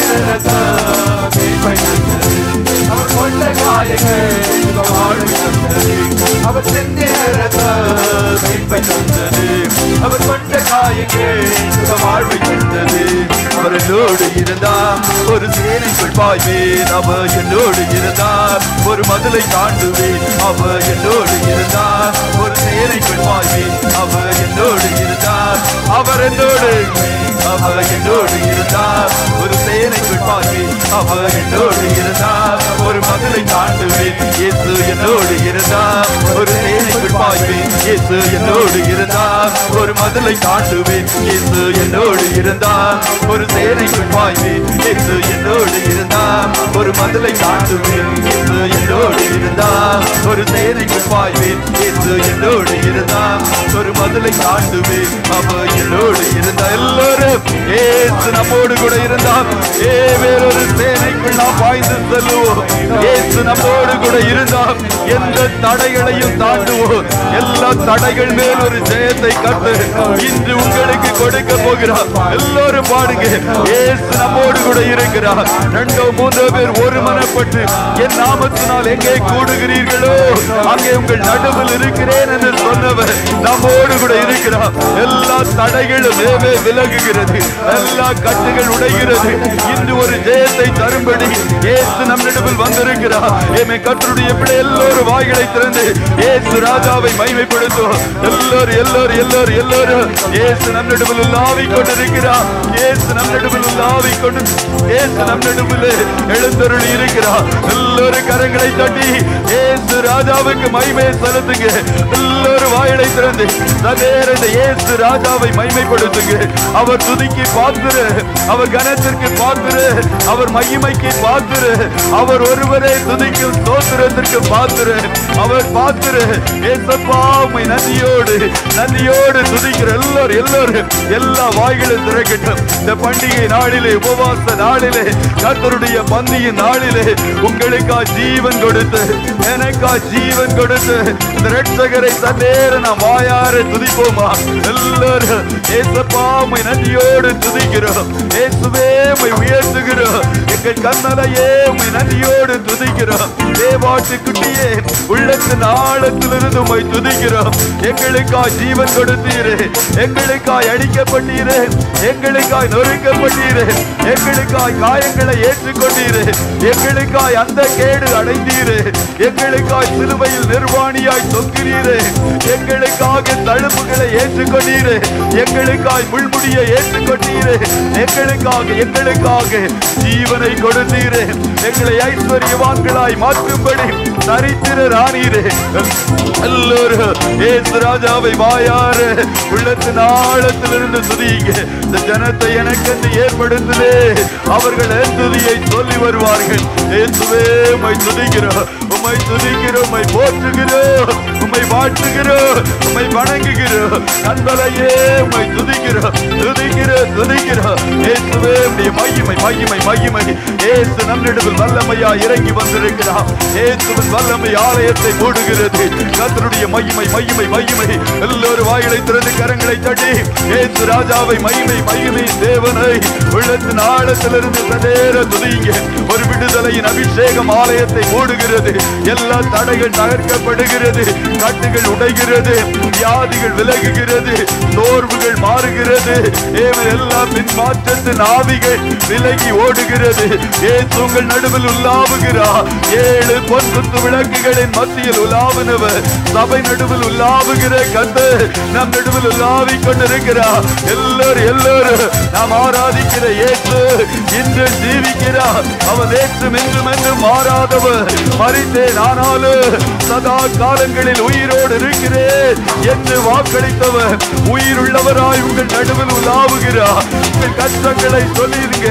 மீட்பை தந்தது அவர் கொண்ட காயங்கள் வாழ்வை தந்தது அவர் சிந்திய மீட்பை தந்தது அவர் கொண்ட காயங்கள் வாழ்வை தந்தது அவர் என்னோடு இருந்தார் ஒரு சேனைக்குள் பாய்வேன் அவர் என்னோடு இருந்தார் ஒரு மதுளை தாண்டுவேன் அவர் என்னோடு இருந்தார் ஒரு சேனைக்குள் பாய்வேன் அவர் என்னோடு இருந்தார் அவர் என்னோடு அவர் என்னோடு இருந்தார் ஒரு சேனைக்குள் பாய்வேன் அவர் என்னோடு இருந்தார் ஒரு மதுளை தாண்டுவேன் இயேசு என்னோடு இருந்தார் ஒரு சேனைக்குள் பாய்வேன் இயேசு என்னோடு இருந்தார் ஒரு மதுளை தாண்டுவேன் இயேசு என்னோடு இருந்தார் ஒரு சேனைக்குள் பாய்வேன் இயேசு என்னோடு இருந்தார் ஒரு மதுளை தாண்டுவேன் இயேசு என்னோடு இருந்தார் ஒரு சேனைக்குள் பாய்வேன் இயேசு என்னோடு இருந்தார் ஒரு மதுளை தாண்டுவேன் அவர் என்னோடு இருந்தார் எல்லாரும் ஏசு நம்மோடு கூட இருந்தார் ஏ வேறொரு சேனைக்குள் நாம் பாய்ந்து செல்லுவோம் ஏசு நம்மோடு கூட இருந்தார் எந்த தடைகளையும் தாண்டுவோம் எல்லா தடைகள் மேல் ஒரு ஜெயத்தை கட்டு இன்று உங்களுக்கு கொடுக்க போகிறார் எல்லாரும் பாடுங்க ஏசு நம்மோடு கூட இருக்கிறார் ரெண்டோ மூன்றோ பேர் ஒரு மனப்பட்டு என் நாமத்தினால் எங்கே கூடுகிறீர்களோ அங்கே உங்கள் நடுவில் இருக்கிறேன் என்று சொன்னவர் நம்மோடு கூட இருக்கிறார் எல்லா தடைகளும் தேவே விலகுகிறது எல்லா கட்டுகள் உடைகிறது இன்று ஒரு ஜெயத்தை தரும்படி ஏசு நம் நடுவில் வந்திருக்கிறார் ஏமே கத்தருடைய பிள்ளை எல்லோரும் வாய்களை திறந்து ஏசு ராஜாவை மைமைப்படுத்தும் எல்லோரும் எல்லோரும் எல்லோரும் எல்லோரும் ஏசு நம் நடுவில் உலாவிக் கொண்டிருக்கிறார் ஏசு நம் நடுவில் உலாவிக் கொண்டு ஏசு நம் நடுவில் எழுந்தருளி இருக்கிறார் எல்லோரும் கரங்களை தட்டி ஏசு ராஜாவுக்கு மகிமை செலுத்துங்க எல்லோரும் வாயிலை திறந்து சதேர இந்த ஏசு ராஜாவை மைமைப்படுத்துங்க அவர் துதிக்கு பாத்துரு அவர் கனத்திற்கு பாத்துரு அவர் மகிமைக்கு பாத்துரு அவர் ஒருவரே துதிக்கும் ஸ்தோத்திரத்திற்கு பாத்துரு அவர் பாத்துரு ஏசப்பா உம்மை நன்றியோடு நன்றியோடு துதிக்கிற எல்லாரும் எல்லாரும் எல்லா வாய்களும் திறக்கட்டும் இந்த பண்டிகை நாளிலே உபவாச நாளிலே கர்த்தருடைய பந்தியின் நாளிலே உங்களுக்கா ஜீவன் கொடுத்து எனக்கா ஜீவன் கொடுத்து இந்த ரட்சகரை தன்னேர நாம் வாயார துதிப்போமா எல்லாரும் ஏசப்பா உம்மை நன்றியோடு துதிக்கிறோம் இயேசுவே உம்மை உயர்த்துகிறோம் எங்கள் கண்ணலையே உம்மை நன்றியோடு துதிக்கிறோம் தேவாட்டு குட்டியே உள்ளத்தின் ஆழத்திலிருந்து உம்மை துதிக்கிறோம் எங்களுக்காய் ஜீவன் கொடுத்தீரே எங்களுக்காய் அடிக்கப்பட்டீரே எங்களுக்காய் நொறுக்கப்பட்டீரே எங்களுக்காய் காயங்களை ஏற்றுக்கொண்டீரே எங்களுக்காய் அந்த கேடு அடைந்தீரே எங்களுக்காய் சிலுவையில் நிர்வாணியாய் தொக்கிறீரே எங்களை எங்களுக்காக தழும்புகளை ஏற்றுக்கொண்டீரே எங்களுக்காய் முள்முடியை ஏற்றுக்கொண்டீரே எங்களுக்காக எங்களுக்காக ஜீவனை கொடுத்தீரே எங்களை ஐஸ்வர்யவான்களாய் மாற்றும்படி சரித்திரர் ஆனீரே எல்லோரும் ஏசு ராஜாவை வாயார உள்ளத்தின் ஆழத்திலிருந்து துதிங்க இந்த ஜனத்தை எனக்கென்று ஏற்படுத்துதே அவர்கள் என் துதியை சொல்லி வருவார்கள் இயேசுவே உம்மை துதிக்கிறோம் உம்மை துதிக்கிறோம் உம்மை போற்றுகிறோம் உம்மை வாழ்த்துகிறோம் உம்மை வணங்குகிறோம் கண்பலையே உம்மை துதிக்கிறோம் துதிக்கிறோம் துதிக்கிறோம் இயேசுவே உம்முடைய மகிமை மகிமை மகிமை இயேசு நம்மிடத்தில் வல்லமையா இறங்கி வந்திருக்கிறார் இயேசுவின் வல்லமை ஆலயத்தை மூடுகிறது கர்த்தருடைய மகிமை மகிமை மகிமை எல்லோரும் வாயிலை திறந்து கரங்களை தட்டி இயேசு ராஜாவை மகிமை மகிமை தேவனை உள்ளத்தின் ஆழத்திலிருந்து சதேர துதிங்க ஒரு விடுதலையின் அபிஷேகம் ஆலயத்தை மூடுகிறது எல்லா தடைகள் தகர்க்கப்படுகிறது கட்டுகள் உடைகிறது வியாதிகள் விலகுகிறது சோர்வுகள் மாறுகிறது ஏவன் எல்லாம் பின்மாற்றத்தின் ஆவிகள் விலகி ஓடுகிறது ஏசு உங்கள் நடுவில் உலாவுகிறார் ஏழு பொன் குத்து விளக்குகளின் மத்தியில் உலாவினவர் சபை நடுவில் உலாவுகிற கத்து நம் நடுவில் உலாவிக் கொண்டிருக்கிறார் எல்லோரும் எல்லோரும் நாம் ஆராதிக்கிற ஏசு இன்று ஜீவிக்கிறார் அவர் நேற்றும் என்றும் என்றும் மாறாதவர் மறித்தேன் ஆனாலும் சதா காலங்களில் உயிரோடு இருக்கிறேன் என்று வாக்களித்தவர் உயிருள்ளவராய் உங்கள் நடுவில் உலாவுகிறார் உங்கள் கஷ்டங்களை சொல்லிருங்க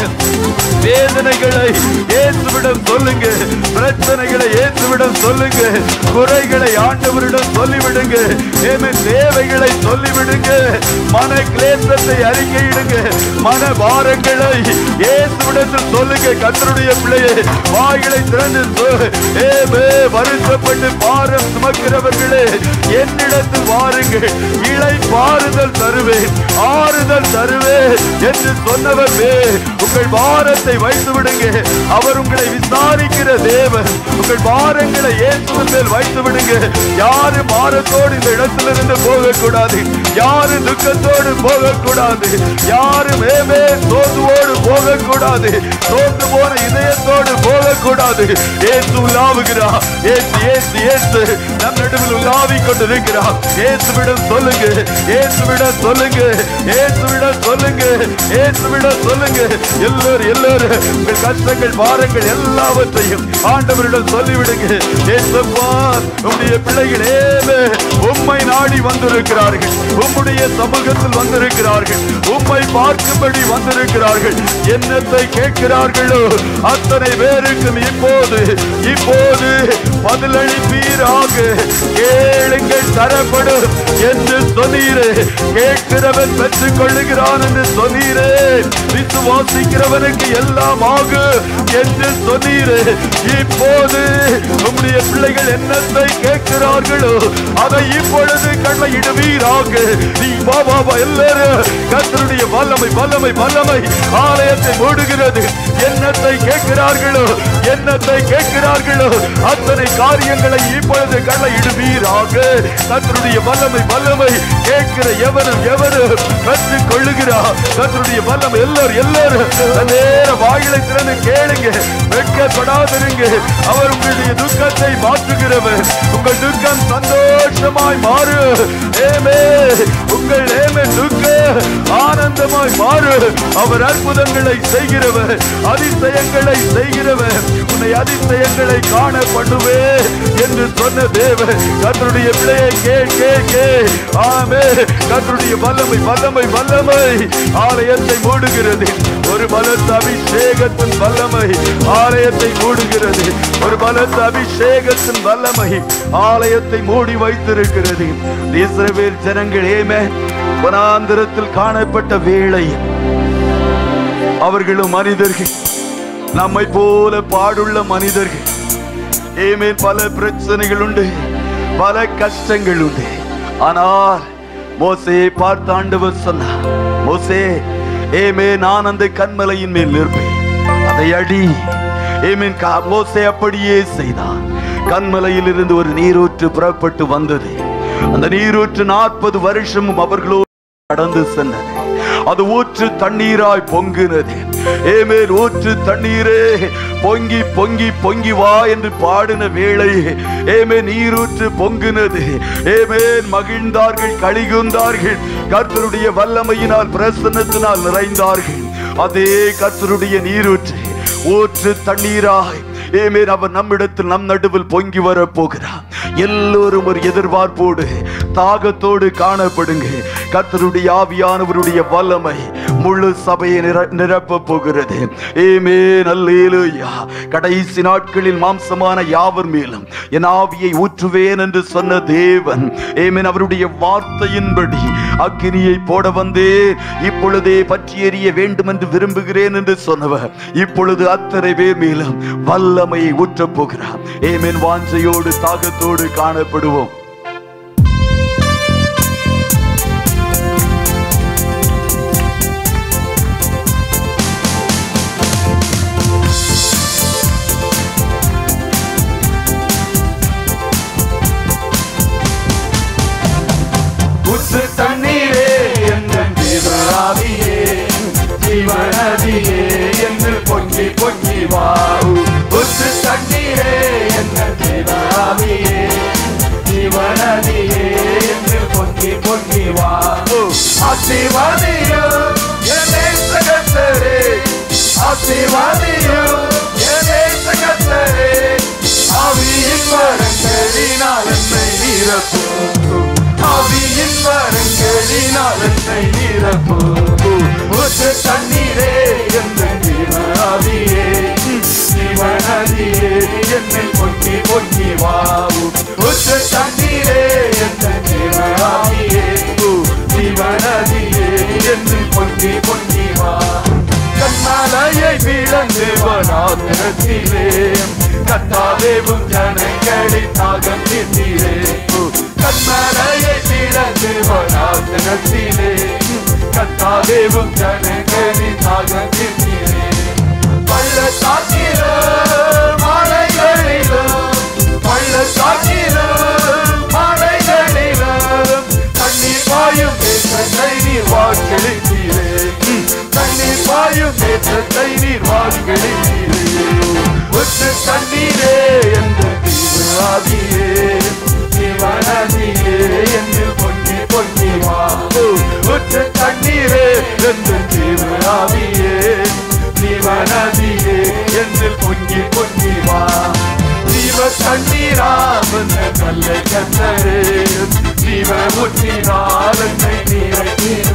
வேதனைகளை இயேசுவிடம் சொல்லுங்க பிரச்சனைகளை இயேசுவிடம் சொல்லுங்க குறைகளை ஆண்டவரிடம் சொல்லிவிடுங்க ஏமே தேவைகளை சொல்லிவிடுங்க மன கிளேசத்தை அறிக்கையிடுங்க மன பாரங்களை இயேசுவிடத்தில் சொல்லுங்க கத்தருடைய பிள்ளையே வாய்களை திறந்து சொல். ஏமே வருத்தப்பட்டு பாரம் சுமக்கிறவர்களே என்னிடத்தில் வாருங்கள் இலை பாறுதல் தருவேன் ஆறுதல் தருவேன் என்று சொன்னவர் மே உங்கள் பாரத்தை வைத்து விடுங்க அவர் உங்களை விசாரிக்கிற தேவன் உங்கள் பாரங்களை இயேசுவின் மேல் வைத்து விடுங்க யாரு பாரத்தோடு இந்த இடத்திலிருந்து போகக்கூடாது யாரு துக்கத்தோடு போகக்கூடாது யாரு மேமே சோதுவோடு போகக்கூடாது சோர்ந்து போன இதயத்தோடு போகக்கூடாது ஏசு உலாவுகிறார் ஏசு ஏசு ஏசு நம் நடுவில் உலாவிக் கொண்டிருக்கிறார் ஏசுவிடம் சொல்லுங்க ஏசுவிடம் சொல்லுங்க ஏசுவிடம் சொல்லுங்க ஏசுவிடம் சொல்லுங்க எல்லோரும் எல்லோரும் உங்கள் கஷ்டங்கள் பாரங்கள் எல்லாவற்றையும் ஆண்டவரிடம் சொல்லிவிடுங்க ஏசப்பா உம்முடைய பிள்ளைகள் ஏவே உம்மை நாடி வந்திருக்கிறார்கள் உம்முடைய சமூகத்தில் வந்திருக்கிறார்கள் உம்மை பார்க்கும்படி வந்திருக்கிறார்கள் என்னத்தை கேட்கிறார்களோ அத்தனை பேருக்கும் இப்போது இப்போது பதிலளிப்பீராக கேளுங்கள் தரப்படும் என்று சொன்னீரே கேட்கிறவன் பெற்றுக் கொள்ளுகிறான் என்று சொன்னீரே விசுவாசிக்கிறவனுக்கு எல்லாம் ஆகும் என்று சொன்னீரே இப்போது உம்முடைய பிள்ளைகள் என்னத்தை கேட்கிறார்களோ அதை இப்பொழுது கண்ணையிடுவீராக நீ வா வா வா எல்லாரும் கர்த்தருடைய வல்லமை வல்லமை வல்லமை ஆலயத்தை மூடுகிறது என்னத்தை கேட்கிறார்களோ என்னத்தை கேட்கிறார்களோ அத்தனை காரியங்களை இப்பொழுது கண்ணையிடுவீராக கர்த்தருடைய வல்லமை வல்லமை கேட்கிற எவனும் எவனும் பெற்றுக் கொள்ளுகிறார் கர்த்தருடைய வல்லமை எல்லாரும் எல்லாரும் நேர வாயிலை திறந்து கேளுங்க வெட்கப்படாதிருங்க அவர் உங்களுடைய துக்கத்தை மாற்றுகிறவர் உங்கள் துக்கம் சந்தோஷமாய் மாறு ஏமே உங்கள் ஏமே துக்க ஆனந்தமாய் மாறு அவர் அற்புதங்களை செய்கிறவர் அதிசயங்களை செய்கிறவர் உன்னை அதிசயங்களை காண பண்ணுவே என்று சொன்ன தேவன் கத்தருடைய பிள்ளையை கே கே கே ஆமே கத்தருடைய வல்லமை வல்லமை வல்லமை ஆலயத்தை மூடுகிறது ஒரு பலத்த அபிஷேகத்தின் வல்லமை ஆலயத்தை மூடுகிறது ஒரு பலத்த அபிஷேகத்தின் வல்லமை ஆலயத்தை மூடி வைத்திருக்கிறது இஸ்ரவேல் ஜனங்கள் ஏமே வனாந்திரத்தில் காணப்பட்ட வேளை அவர்களும் மனிதர்கள் நம்மை போல பாடுள்ள மனிதர்கள் ஏமே பல பிரச்சனைகள் உண்டு பல கஷ்டங்கள் உண்டு ஆனால் மோசையை பார்த்து ஆண்டவர் சொன்னார் மோசே ஏமே நான் அந்த கண்மலையின் மேல் நிற்பேன் அதை அடி ஏமேன் கா- மோசே அப்படியே செய்தான் கண்மலையில் இருந்து ஒரு நீரூற்று புறப்பட்டு வந்தது அந்த நீரூற்று நாற்பது வருஷமும் அவர்களோடு கடந்து சென்றது அது ஊற்று தண்ணீராய் பொங்குனது ஏமேன் ஊற்று தண்ணீரே பொங்கி பொங்கி பொங்கி வா என்று பாடின வேளை ஏமே நீரூற்று பொங்குனது ஏமேன் மகிழ்ந்தார்கள் கழிகுந்தார்கள் கர்த்தருடைய வல்லமையினால் பிரசன்னத்தினால் நிறைந்தார்கள் அதே கர்த்தருடைய நீரூற்று ஊற்று தண்ணீராய் ஏமேன் அவர் நம்மிடத்தில் நம் நடுவில் பொங்கி வர போகிறார் எல்லோரும் ஒரு எதிர்பார்ப்போடு தாகத்தோடு காணப்படுங்க கர்த்தருடைய ஆவியானவருடைய வல்லமை முழு சபையை நிர நிரப்ப போகிறது ஏமே நல்லேலுயா கடைசி நாட்களில் மாம்சமான யாவர் மேலும் என் ஆவியை ஊற்றுவேன் என்று சொன்ன தேவன் ஏமேன் அவருடைய வார்த்தையின்படி அக்கினியை போட வந்தேன் இப்பொழுதே பற்றி எறிய வேண்டும் என்று விரும்புகிறேன் என்று சொன்னவர் இப்பொழுது அத்தனை பேர் மேலும் வல்லமையை ஊற்றப் போகிறார் ஏமேன் வாஞ்சையோடு தாகத்தோடு காணப்படுவோம் உத்து தண்ணீரே எங்கள் ஜீவராவியே ஜீவநதியே என்று பொங்கி பொங்கி வா உத்து தண்ணீரே எங்கள் ஜீவராவியே ஜீவநதியே என்று பொங்கி பொங்கி வா ஆசீர்வாதியோ என்னை சகத்தரே ஆசீர்வாதியோ என்னை சகத்தரே ஆவியின் வரங்களினால் என்னை நிரப்பும் ஆவியின் வரங்களினால் என்னை நிரப்பும் ஊற்று தண்ணீரே என்ற ஜீவனாவியே ஜீவனதியே என்னை பொங்கி பொங்கி வாவும் ஊற்று தண்ணீரே என்ற ஜீவனாவியே ஜீவனதியே என்னை பொங்கி பொங்கி வா கண்ணாலையை பிளந்து வனாந்திரத்திலே கத்தாதேவும் ஜனங்களின் தாகம் தீர்த்தீரே கண்ணாலையை பிளந்து வனாந்திரத்திலே கத்தாதேவும் ஜனங்களின் தாகம் தீர்த்தீரே பள்ளத்தாக்கிலும் மலைகளிலும் பள்ளத்தாக்கிலும் மலைகளிலும் தண்ணீர் பாயும் தேசத்தை நீர் வாக்களித்தீரே தண்ணீர் பாயும் தேசத்தை நீர் வாக்களித்தீரே ஒற்று தண்ணீரே என்று தீவிராதியே தீவனதியே என்று பொங்கி பொங்கி வா ஒற்று தண்ணீரே என்று தீவிராதியே தீவனதியே என்று பொங்கி பொங்கி வா ஜீவ தண்ணீராவந்த கல்லை கத்தரே ஜீவ முற்றினால் என்னை நீரை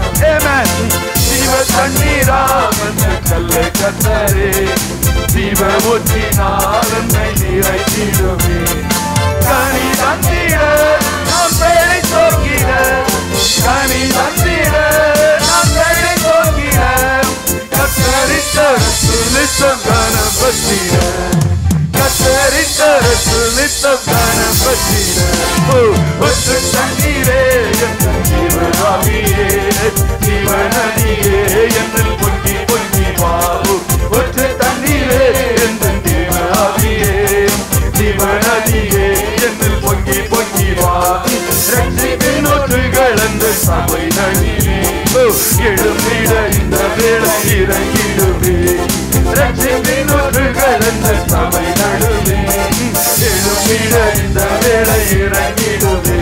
ஜீவ தண்ணீராவந்த கல்லை கத்தரே ஜீவ முற்றினால் என்னை நீரை தீடுவே கனி தந்திட நாம் பெயரை தோக்கிட கனி தந்திட நாம் பெயரை தோக்கிட கத்தரித்த சுலித்தம் கணபத்திட கத்தரித்த சுலித்தம் கணபத்திட ஒற்று தண்ணீரே என்ற ஜீவனாவியே ஜீவனதியே என்னில் பொங்கி பொங்கி வாவு ஒற்று தண்ணீரே என்ற ஜீவனாவியே ஜீவனதியே என்னில் பொங்கி பொங்கி வா ரட்சிப்பின் ஒற்றுகள் அந்த சபை நடிவே எழுந்திட இந்த வேளை இறங்கிடுவே ரட்சிப்பின் ஒற்றுகள் அந்த சபை நடுவே எழுந்திட இந்த வேளை இறங்கிடுவே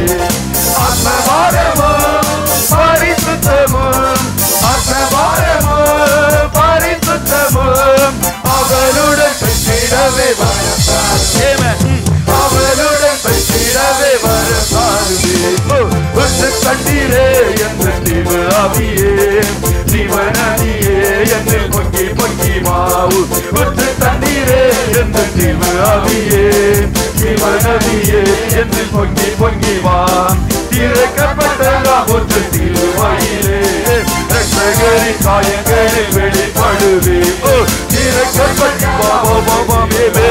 ஆத்மபாரமும் பரிசுத்தமும் ஆத்மபாரமும் பரிசுத்தமும் அவளுடன் பெற்றிடவே வரத்தார் அவளுடன் பெற்றிடவே வரத்தாருவே ஒன்று தண்ணீரே என்ற தீவு ஆவியே ஜீவனதியே என்னில் பொங்கி பொங்கி மாவு ஒன்று தண்ணீரே என்ற தீவு ஆவியே ஜீவனதியே என்னில் பொங்கி பொங்கி வா திறக்கப்பட்ட ஒன்று திருவாயிலே ரட்சகரின் காயங்களில் வெளிப்படுவே ஓ திறக்கப்பட்ட பாபா பாபா மேலே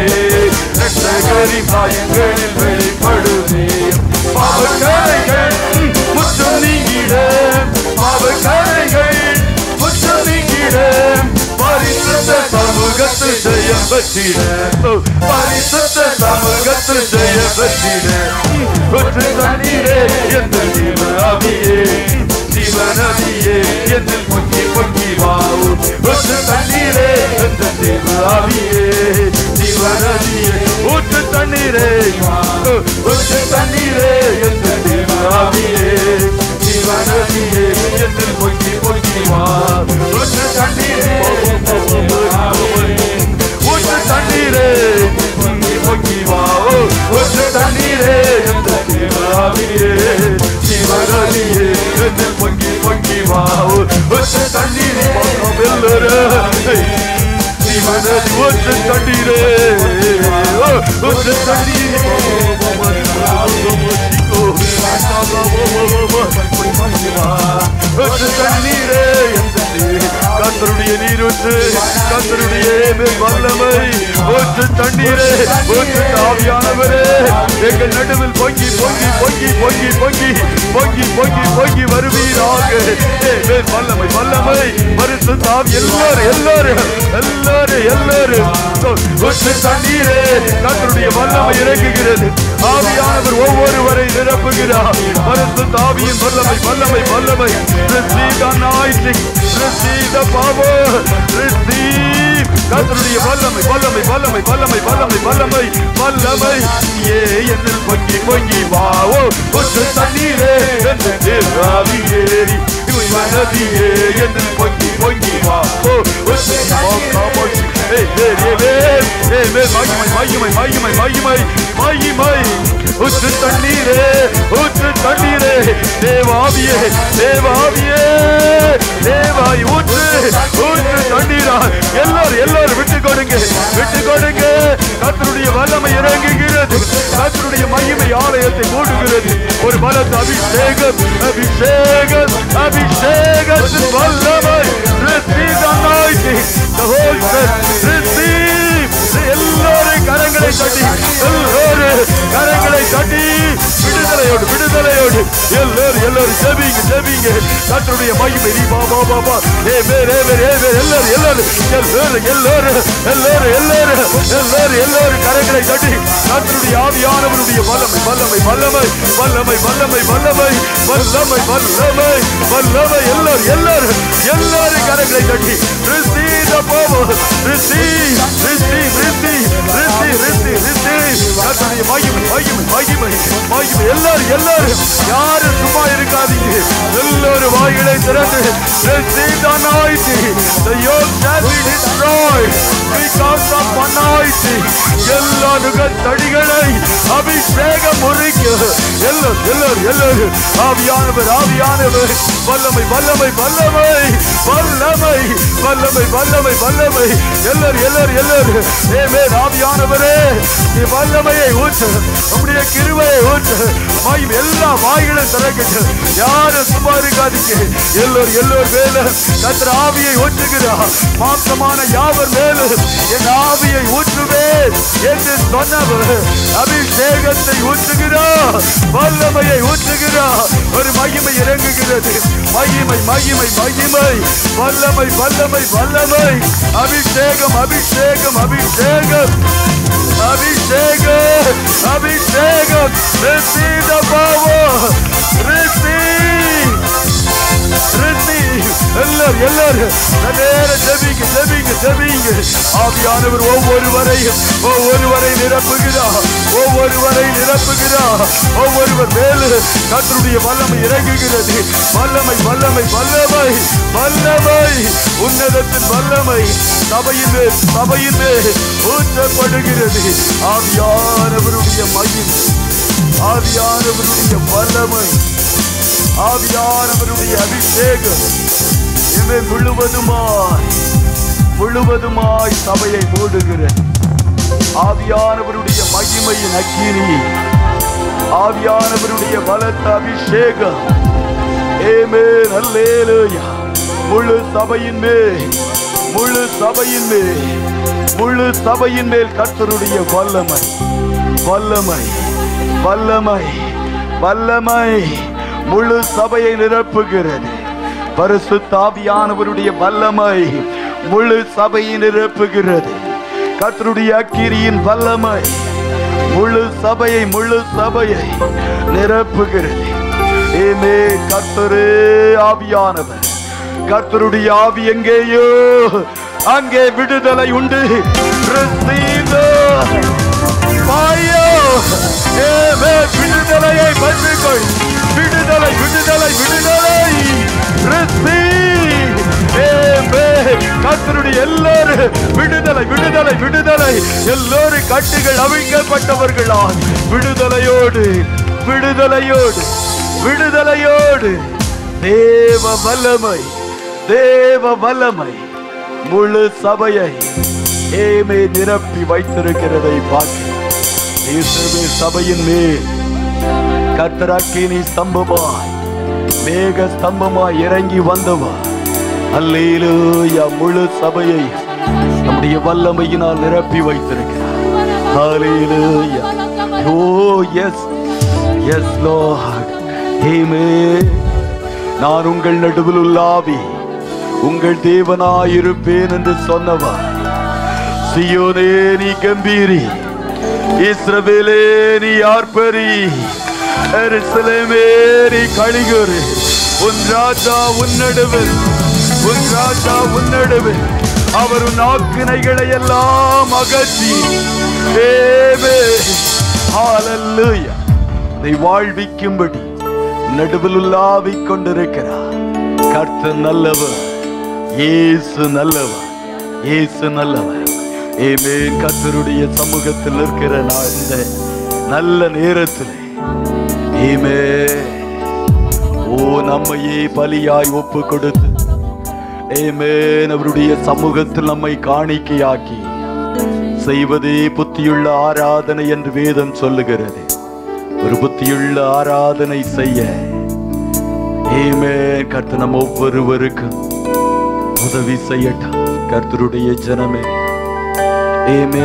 ரட்சகரின் காயங்களில் வெளிப்படுவே பாவக்கரைகள் முற்றும் நீங்கிட பாவக்கரைகள் முற்றும் நீங்கிட பரிசுத்த சமூகத்து ஜெயம் பெற்றிட ஓ, பரிசுத்த சமூகத்து ஜெயம் பெற்றிட ஒற்று தண்ணீரே எந்த ஜீவ ஆவியே ஜீவனதியே என்னில் பொங்கி பொங்கி வாவு ஒற்று தண்ணீரே எந்த தேவ ஆவியே ஜீவநதியே ஊற்று தண்ணீரே ஊற்று தண்ணீரே எந்த தேவ ஆவியே ஜீவநதியே என்று பொங்கி பொங்கி வா ஊற்று தண்ணீரே ஊற்று தண்ணீரே பொங்கி பொங்கி வா ஊற்று தண்ணீரே எந்த தேவ ஆவியே ஜீவநதியே என்று பொங்கி பொங்கி வா ஊற்று தண்ணீரே வெல்லரே ஜீவனதி ஊற்று தண்ணீரே ஊற்று தண்ணீரே ஊற்று தண்ணீரே கத்தருடைய நீரூற்று கத்தருடைய வல்லமை ஊற்று தண்ணீரே ஊற்று ஆவியானவரே எங்கள் நடுவில் பொங்கி பொங்கி பொங்கி பொங்கி பொங்கி பொங்கி பொங்கி பொங்கி வருவீராக ஏ வல்லமை வல்லமை மறுத்து தாவி எல்லாரும் எல்லாரும் எல்லாரும் எல்லாரும் ஊற்று தண்ணீரே கத்தருடைய வல்லமை இறங்குகிறது ஆவியானவர் ஒவ்வொருவரை நிரப்புகிறார் மறுத்து தாவியின் வல்லமை வல்லமை வல்லமை receive the anointing receive the power receive கர்த்தருடைய வல்லமை வல்லமை வல்லமை வல்லமை வல்லமை வல்லமை வல்லமை ஏ என்னில் பொங்கி பொங்கி வாவோ ஒற்று தண்ணீரே என்று தேவாவி ஏறி நதியே என்னில் பொங்கி பொங்கி வாவோ ஒற்று காமோஷி ஏய் ஏய் ஏய் ஏய் ஏய் மகிமை மகிமை மகிமை மகிமை மகிமை ஊற்று தண்ணீரே ஊற்று தண்ணீரே தேவாவியே தேவாவியே தேவாய் ஊற்று ஊற்று தண்ணீரா எல்லாரும் எல்லாரும் விட்டு கொடுங்க விட்டு கொடுங்க கத்தருடைய வல்லமை இறங்குகிறது கத்தருடைய மகிமை ஆலயத்தை மூடுகிறது ஒரு பலத்த அபிஷேகம் அபிஷேகம் அபிஷேகத்தின் வல்லமை receive the anointing the whole church receive எல்லாரும் கரங்களை தட்டி எல்லாரும் கரங்களை தட்டி விடுதலையோடு விடுதலையோடு எல்லாரும் எல்லாரும் ஜெபிங்க ஜெபிங்க கர்த்தருடைய மகிமை நீ பா பா பா பா ஏ மேர் ஏ மேர் ஏ மேர் எல்லாரும் எல்லாரும் எல்லாரும் எல்லாரும் எல்லாரும் எல்லாரும் எல்லாரும் எல்லாரும் கரங்களை தட்டி கர்த்தருடைய ஆவியானவருடைய வல்லமை வல்லமை வல்லமை வல்லமை வல்லமை வல்லமை வல்லமை வல்லமை வல்லமை எல்லாரும் எல்லாரும் எல்லாரும் கரங்களை தட்டி receive the power receive receive receive receive receive receive கர்த்தருடைய மகிமை மகிமை மகிமை மகிமை எல்லாரும் எல்லாரும் யாரும் சும்மா இருக்காதீங்க எல்லாரும் வாய்களை திறந்து receive the anointing the yoke shall be destroyed because of anointing எல்லா நுகத்தடிகளை அபிஷேகம் முறிக்க எல்லாரும் எல்லாரும் எல்லாரும் ஆவியானவர் ஆவியானவர் வல்லமை வல்லமை வல்லமை வல்லமை வல்லமை வல்லமை வல்லமை எல்லாரும் எல்லாரும் எல்லாரும் ஏமே ஆவியானவரே நீ வல்லமையை ஊற்று நம்முடைய கிருபையை ஊற்று வாயும் எல்லா வாய்களும் திறக்கட்டு யாரும் சும்மா இருக்காதீங்க எல்லோரும் எல்லோரும் மேல கத்திர ஆவியை ஊற்றுகிறார் மாம்சமான யாவர் மேலும் என் ஆவியை ஊற்றுவேன் என்று சொன்னவர் அபிஷேகத்தை ஊற்றுகிறார் வல்லமையை ஊற்றுகிறார் ஒரு மகிமை இறங்குகிறது மகிமை மகிமை மகிமை வல்லமை வல்லமை வல்லமை அபிஷேகம் அபிஷேகம் அபிஷேகம் அபிஷேகம் அபிஷேகம் receive the power receive receive எல்லாரும் எல்லாரும் நேரம் ஜெபிங்க ஜெபிங்க ஜெபிங்க ஆவியானவர் ஒவ்வொருவரையும் ஒவ்வொருவரை நிரப்புகிறார் ஒவ்வொருவரை நிரப்புகிறார் ஒவ்வொருவர் மேலு கத்தருடைய வல்லமை இறங்குகிறது வல்லமை வல்லமை வல்லமை வல்லமை உன்னதத்தின் வல்லமை சபையின் மேல் சபையின் மேல் ஊற்றப்படுகிறது ஆவியானவருடைய மகிமை ஆவியானவருடைய வல்லமை ஆவியானவருடைய அபிஷேகம் இவை முழுவதுமாய் முழுவதுமாய் சபையை மூடுகிறது ஆவியானவருடைய மகிமையின் அக்கினி ஆவியானவருடைய பலத்த அபிஷேகம் ஏமே நல்லேலூயா முழு சபையின் மேல் முழு சபையின் மேல் முழு சபையின் மேல் கர்த்தருடைய வல்லமை வல்லமை வல்லமை வல்லமை முழு சபையை நிரப்புகிறது பரிசுத்த ஆவியானவருடைய வல்லமை முழு சபையை நிரப்புகிறது கர்த்தருடைய அக்கிரியின் வல்லமை முழு சபையை முழு சபையை நிரப்புகிறது ஏமே கர்த்தரே ஆவியானவர் கர்த்தருடைய ஆவி எங்கேயோ அங்கே விடுதலை உண்டு Receive the fire. Amen. விடுதலையை பெற்றுக்கொள் விடுதலை விடுதலை விடுதலை Receive. Amen. கர்த்தருடைய எல்லாரும் விடுதலை விடுதலை விடுதலை எல்லோரும் கட்டுகள் அவிழ்க்கப்பட்டவர்களா விடுதலையோடு விடுதலையோடு விடுதலையோடு தேவ வல்லமை தேவ வல்லமை முழு சபையை ஏமே நிரப்பி வைத்திருக்கிறதை பார்க்க இயேசுவே சபையின் மேல் கர்த்தராக்கினி ஸ்தம்பமாய் மேக ஸ்தம்பமாய் இறங்கி வந்தவா அல்லேலூயா முழு சபையை நம்முடைய வல்லமையினால் நிரப்பி வைத்திருக்கிறார் hallelujah oh yes yes Lord amen நான் உங்கள் நடுவில் உள்ளாவி உங்கள் தேவனாயிருப்பேன் என்று சொன்னவா சியோனே நீ கம்பீரி இஸ்ரவேலே நீ ஆர்ப்பரி எருசலேமே நீ கழிகுறு உன் ராஜா உன் நடுவில் உன் ராஜா உன் நடுவில் அவர் உன் ஆக்கினைகளை எல்லாம் அகற்றி ஏமே ஹalleluya நீ வாழ்விக்கும்படி நடுவில் உலாவிக் கொண்டிருக்கிறார் கர்த்தர் நல்லவர் இயேசு நல்லவர் இயேசு நல்லவர் ஏமே கர்த்தருடைய சமூகத்தில் இருக்கிற நான் இந்த நல்ல நேரத்தில் ஏமே ஓ நம்மையே பலியாய் ஒப்பு கொடுத்து ஏமேன் அவருடைய சமூகத்தில் நம்மை காணிக்கையாக்கி செய்வதே புத்தியுள்ள ஆராதனை என்று வேதம் சொல்லுகிறது ஒரு புத்தியுள்ள ஆராதனை செய்ய ஏமே கர்த்தர் நம் ஒவ்வொருவருக்கும் உதவி செய்யட்டும் கர்த்தருடைய ஜனமே ஏமே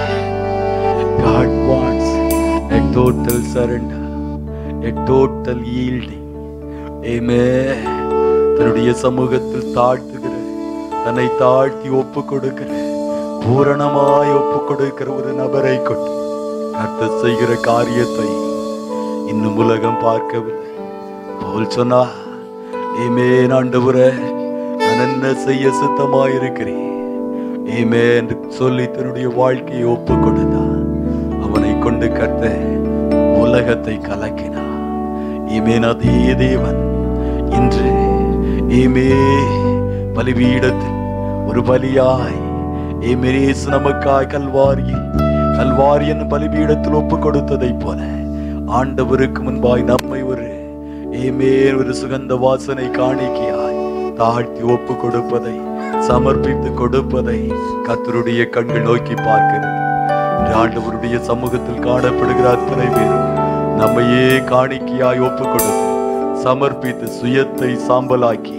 God wants a total surrender, a total yielding. Amen. தன்னுடைய சமூகத்தில் தாழ்த்துகிற தன்னை தாழ்த்தி ஒப்பு கொடுக்கிற பூரணமாய் ஒப்பு கொடுக்கிற ஒரு நபரை கொண்டு கர்த்தர் செய்கிற காரியத்தை இன்னும் உலகம் பார்க்கவில்லை போல் சொன்னா ஏமே ஆண்டவரே நான் என்ன செய்ய சித்தமாயிருக்கிறேன் ஏமே என்று சொல்லி தன்னுடைய வாழ்க்கையை ஒப்பு கொடுத்தான் அவனை கொண்டு கத்த உலகத்தை கலக்கினான் ஏமேன் அதே தேவன் இன்று ஏமே பலிபீடத்தில் ஒரு பலியாய் ஏமேசு நமக்காய் கல்வாரியில் கல்வாரியன் பலிபீடத்தில் ஒப்பு கொடுத்ததைப் போல ஆண்டவருக்கு முன்பாய் நம்மை ஒரு ஏமே ஒரு சுகந்த வாசனை காணிக்கையாய் தாழ்த்தி ஒப்பு கொடுப்பதை சமர்ப்பித்து கொடுப்பதை கர்த்தருடைய கண்கள் நோக்கி பார்க்கிறது இன்று ஆண்டவருடைய சமூகத்தில் காணப்படுகிற அத்தனை பேரும் நம்மையே காணிக்கையாய் ஒப்பு கொடுத்து சமர்ப்பித்து சுயத்தை சாம்பலாக்கி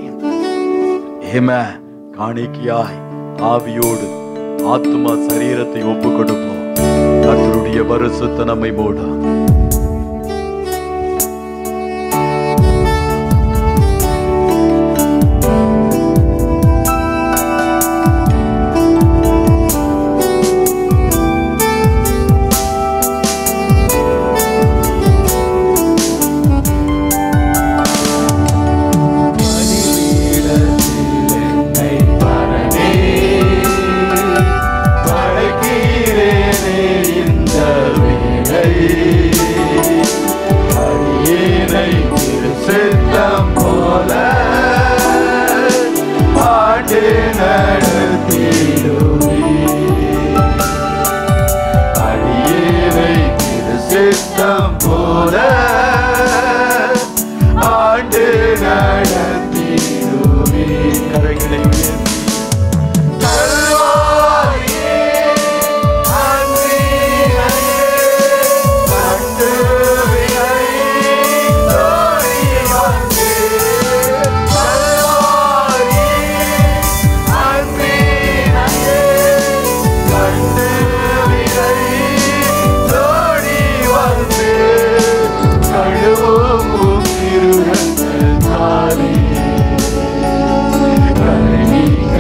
ஏம காணிக்கையாய் ஆவியோடு ஆத்துமா சரீரத்தை ஒப்பு கொடுப்போம் கர்த்தருடைய வருஷத்தை நம்மை மூடும் படைக்கிறேனே இந்த வீணை அடியேனை திரு சித்தம் போல ஆண்டு நடத்திடுவே அடியேனை திரு சித்தம் போல ஆண்டு நடத்திடுவே கரங்களை உயர்த்தி கல்வாரியே அன்பினையே கண்டு வினை தோழி வந்து கல்வாரியே அன்பினையே கண்டு வினை தோழி வந்து கழுவும் திருவங்கள் தானே கருணி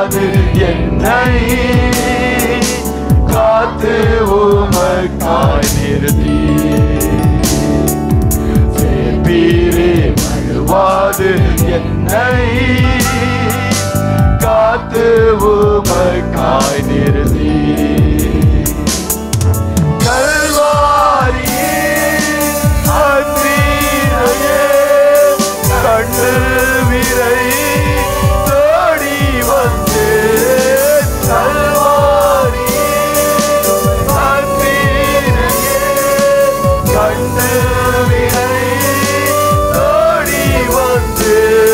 கழுவாது என்னை காத்து உமக்காய் நிறுத்தி சேர்ப்பீரே கழுவாது என்னை காத்து உமக்காய் நிறுத்தி கல்வாரியே அன்பினையே கண்டு விரை தேடி வந்து கல்வாரியே அன்பினையே கண்டு விரை தேடி வந்து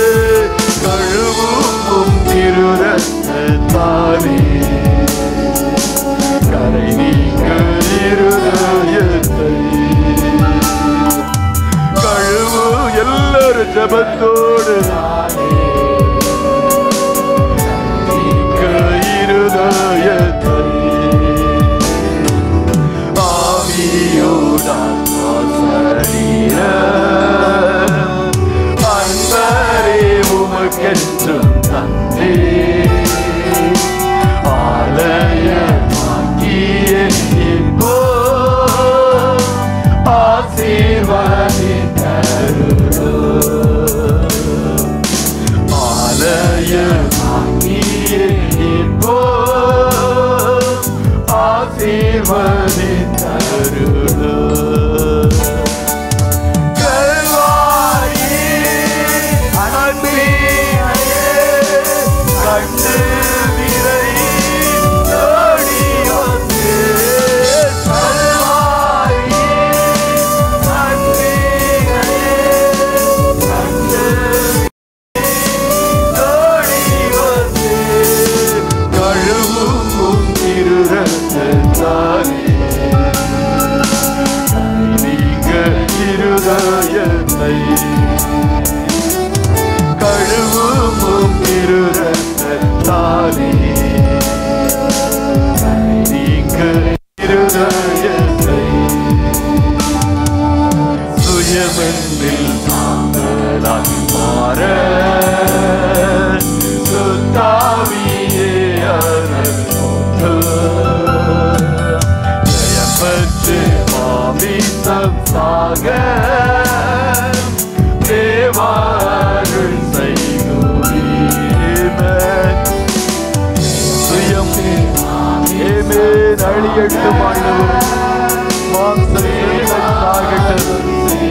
கழுவும் திருரத்தானே கரை நீக்க இருதயத்தை கழுவு எல்லாரும் ஜபத்தோடு நீக்க இருதயத்தை ஆவியோடான் சரீர அன்பரே உமக்கென்றும் தந்தே ஆலயமாக்கிய இப்போ ஆசீர்வதித்தருளோ ஆலயமாக்கிய இப்போ ஆசீர்வதித்தருளோ கல்வாரியே அன்பினையே கண்டு விரை தேடி வந்து கல்வாரியே அன்பினையே கண்டு தேடி வந்து கழுவும் திருரத்தானே நீங்க இருதயத்தை கழுவும் இருதத்தானே நீங்க இருதயத்தை சுயமென்னில் தாங்களாகி மாற சுத்தாவியே அருள் ஜெயப்பட்டு மாமிசம் சாக தேவாருள் செய்குவீமன் சுயம் ஏமே அழியட்டும் ஆண்டவர் மாம்சம் சாகட்டும்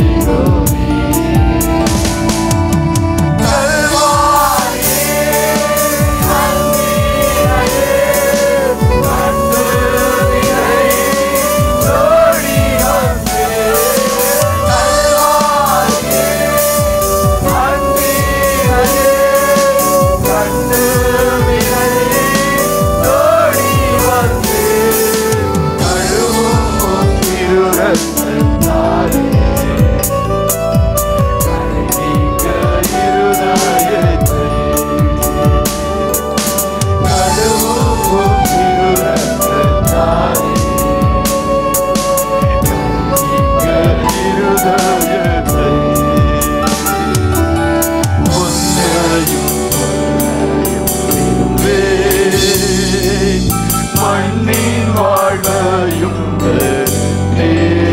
மண்ணின் வாழ்வையும் பெற்றே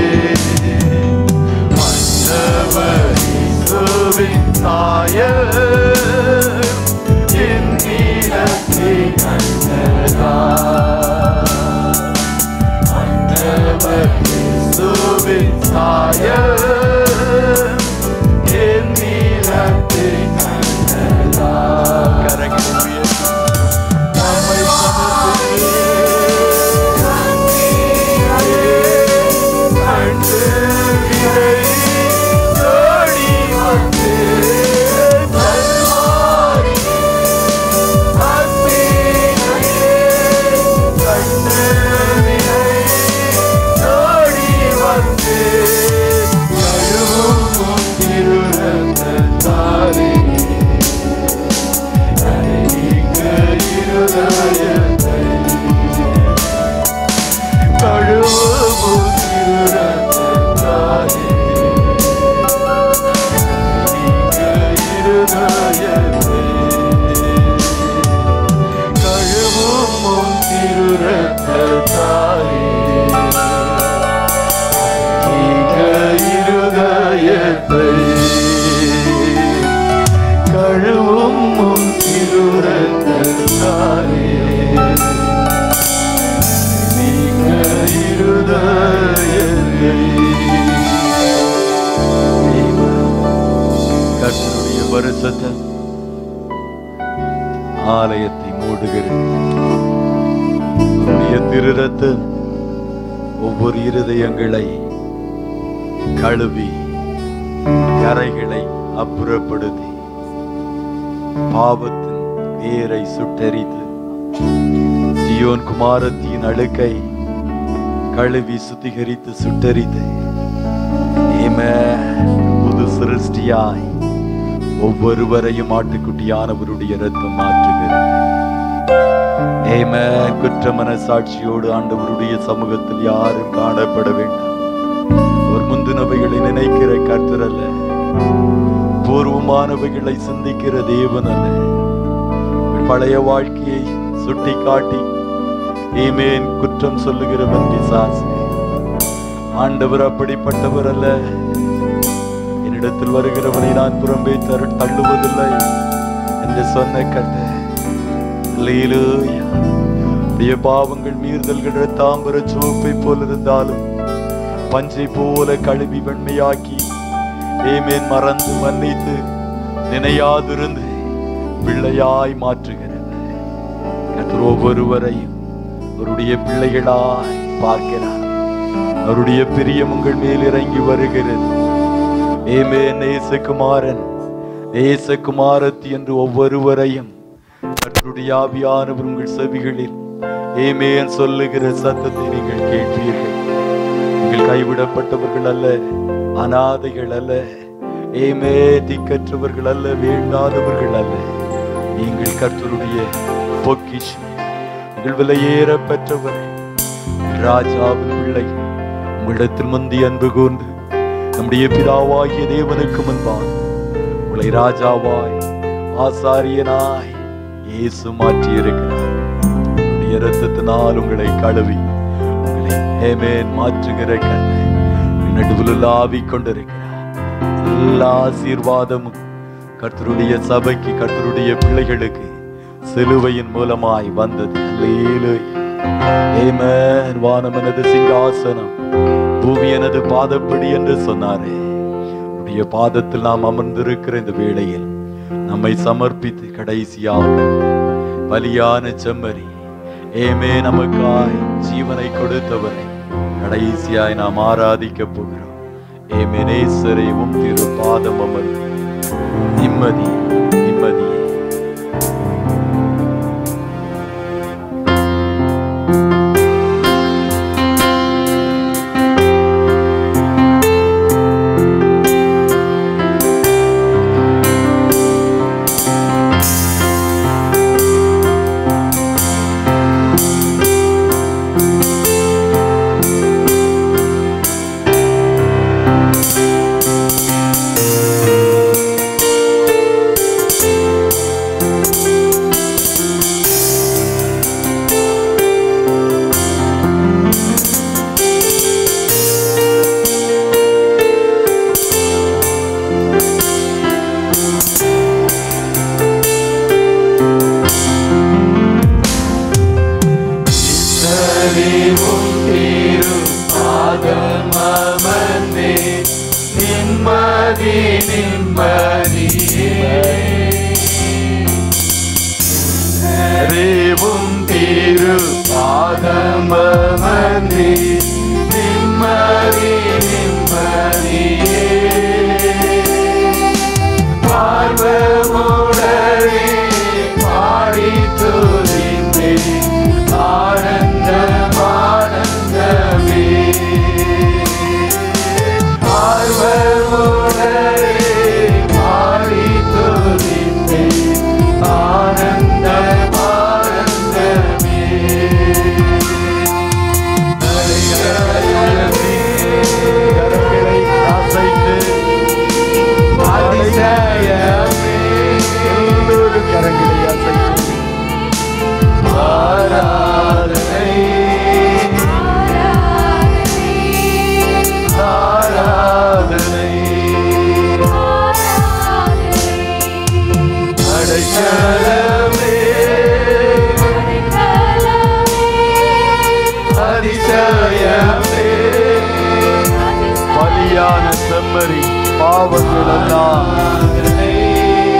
மன்னவரிசுவின் தாயர் என் நீலத்தை கண்டதா மன்னவரிசுவின் தாயர் என் நீலத்தை கண்டதா கரகிடுவிய நம்மை வந்து பரிசுத்தம் ஆலயத்தை மூடுகிறது உம்முடைய திரு ரத்தம் ஒவ்வொரு இருதயங்களை கழுவி கரைகளை அப்புறப்படுத்தி பாவத்தின் வேரை சுட்டரித்து சியோன் குமாரத்தின் அழுக்கை கழுவி சுத்திகரித்து சுட்டரித்து Amen. புது சிருஷ்டியாய் ஒவ்வொருவரையும் ஆட்டுக்குட்டியானவருடைய ரத்தம் மாற்றுகிறது Amen. குற்ற மனசாட்சியோடு ஆண்டவருடைய சமூகத்தில் யாரும் காணப்பட வேண்டாம் அவர் முந்தினவைகளை நினைக்கிற கர்த்தர் அல்ல பூர்வமானவைகளை சிந்திக்கிற தேவன் அல்ல உங்கள் பழைய வாழ்க்கையை சுட்டி காட்டி ஏமேன் குற்றம் சொல்லுகிறவன் பிசாசு ஆண்டவர் அப்படிப்பட்டவர் அல்ல என்னிடத்தில் வருகிறவனை நான் புறம்பே தரு தள்ளுவதில்லை என்று சொன்ன கர்த்தர் அல்லேலூயா. உடைய பாவங்கள் மீறுதல்கள் தாம்பர சிவப்பை போல் இருந்தாலும் பஞ்சை போல கழுவி வெண்மையாக்கி ஏமேன் மறந்து மன்னித்து நினையாதிருந்து பிள்ளையாய் மாற்றுகிறது கர்த்தர் ஒவ்வொருவரையும் அவருடைய பிள்ளைகளாய் பார்க்கிறார் அவருடைய பிரியம் உங்கள் மேல் இறங்கி வருகிறது ஏமே நேசகுமாரன் நேசகுமாரத்தி என்று ஒவ்வொருவரையும் கர்த்தருடைய ஆவியானவர் உங்கள் செவிகளில் ஏமேன் சொல்லுகிற சத்தத்தை நீங்கள் கேட்பீர்கள் நீங்கள் கைவிடப்பட்டவர்கள் அல்ல அனாதைகள் அல்ல ஏமே திக்கற்றவர்கள் அல்ல வேண்டாதவர்கள் அல்ல நீங்கள் கர்த்தருடைய பொக்கிஷம் நீங்கள் விலையேற பெற்றவர் ராஜாவின் பிள்ளை உங்களிடத்தில் முந்தி அன்பு கூர்ந்து நம்முடைய பிதாவாகிய தேவனுக்கு முன்பாக உங்களை ராஜாவாய் ஆசாரியனாய் இயேசு மாற்றி இருக்கிறார் உடைய இரத்தத்தினால் உங்களை கழுவி உங்களை ஏமேன் மாற்றுகிற கண்ண நடுவில் ஆவிக் கொண்டிருக்கிறார் எல்லா ஆசீர்வாதமும் கர்த்தருடைய சபைக்கு கர்த்தருடைய பிள்ளைகளுக்கு சிலுவையின் மூலமாய் வந்தது அல்லேலூயா. ஆமென். வானம் எனது சிங்காசனம் பூமி எனது பாதப்படி என்று சொன்னாரே உடைய பாதத்தில் நாம் அமர்ந்திருக்கிற இந்த வேளையில் நம்மை சமர்ப்பித்து கடைசியாக பலியான செம்மறி ஏமே நமக்காய் ஜீவனை கொடுத்தவரை கடைசியாய் நாம் ஆராதிக்க போகிறோம் ஏமே நேசரையும் திரு பாதம் அமர்ந்து நிம்மதி நிம்மதி நிம்மதி நிம்மதியே அறிவும் தீரு பாதமதி நிம்மதி நிம்மதியே பார்வமுடனே பாடி துதிந்தே ஆனந்தம் ஆனந்தமே பார்வமுடனே பாடி துதிந்தே ஆனந்தம் ஆனந்தமே கரங்களை அசைத்து அதிசயமே எல்லோரும் கரங்களை அசைத்து ஆராதனை ஆராதனை அடைக்கலமே அதிசயமே பலியான செம்மறி பாவங்கள் எல்லாம் ஆராதனை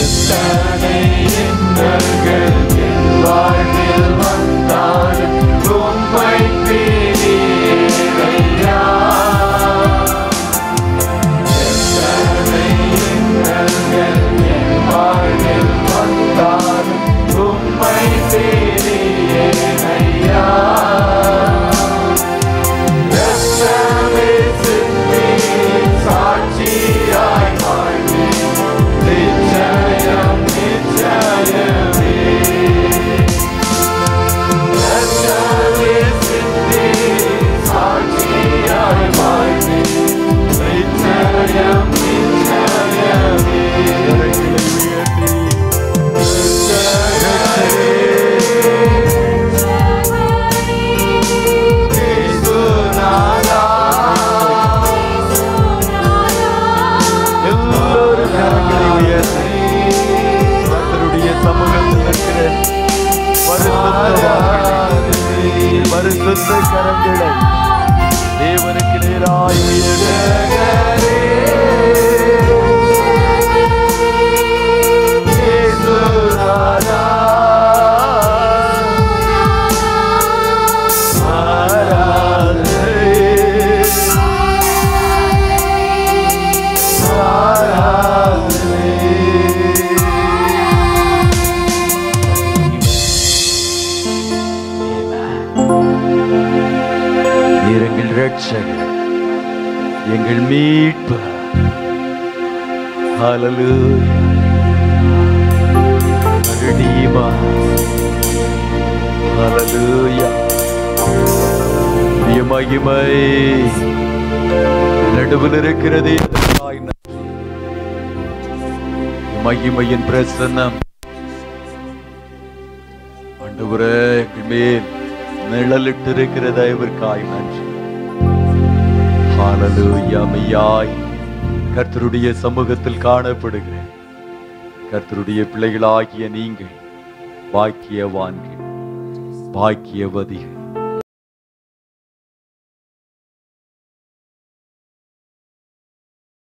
எத்தனை இன்னல்கள் என் வாழ்வில் வந்தாலும் உம்மை பிரியையா. எத்தனை இன்னல்கள் என் வாழ்வில் வந்தாலும் உம்மை பிரியையா. ரத்தமே சிந்தி சாட்சியாய் வாழ்வேன். நிச்சயம், நிச்சயமே. ரத்தமே சிந்தி சாட்சியாய் வாழ்வேன். நிச்சயம், நிச்சயமே. கரங்களை உயர்த்தி, இயேசுநாதா. எல்லோரும் கரங்களை உயர்த்தி கர்த்தருடைய சமூகத்தில் இருக்கிற பரிசுத்தவான்களே, பரிசுத்த கரங்களை தேவனுக்கு நேராய் உயர்த்தி இயேசுநாதா. ஆராதனை நீர் எங்கள் ரட்சகர் எங்கள் மீட்பு ஹalleluya redeemer ஹalleluya உம்முடைய மகிமை நடுவில் இருக்கிறதே தாய் நன்றி. மகிமையின் பிரசன்னம் ஆண்டவரே எங்கள் மேல் நிழலிட்டு இருக்கிற தயவிற்காய் நன்றி ஹalleluya மெய்யாய் கர்த்தருடைய சமூகத்தில் காணப்படுகிறேன் கர்த்தருடைய பிள்ளைகளாகிய நீங்கள் பாக்கியவான்கள் பாக்கியவதிகள்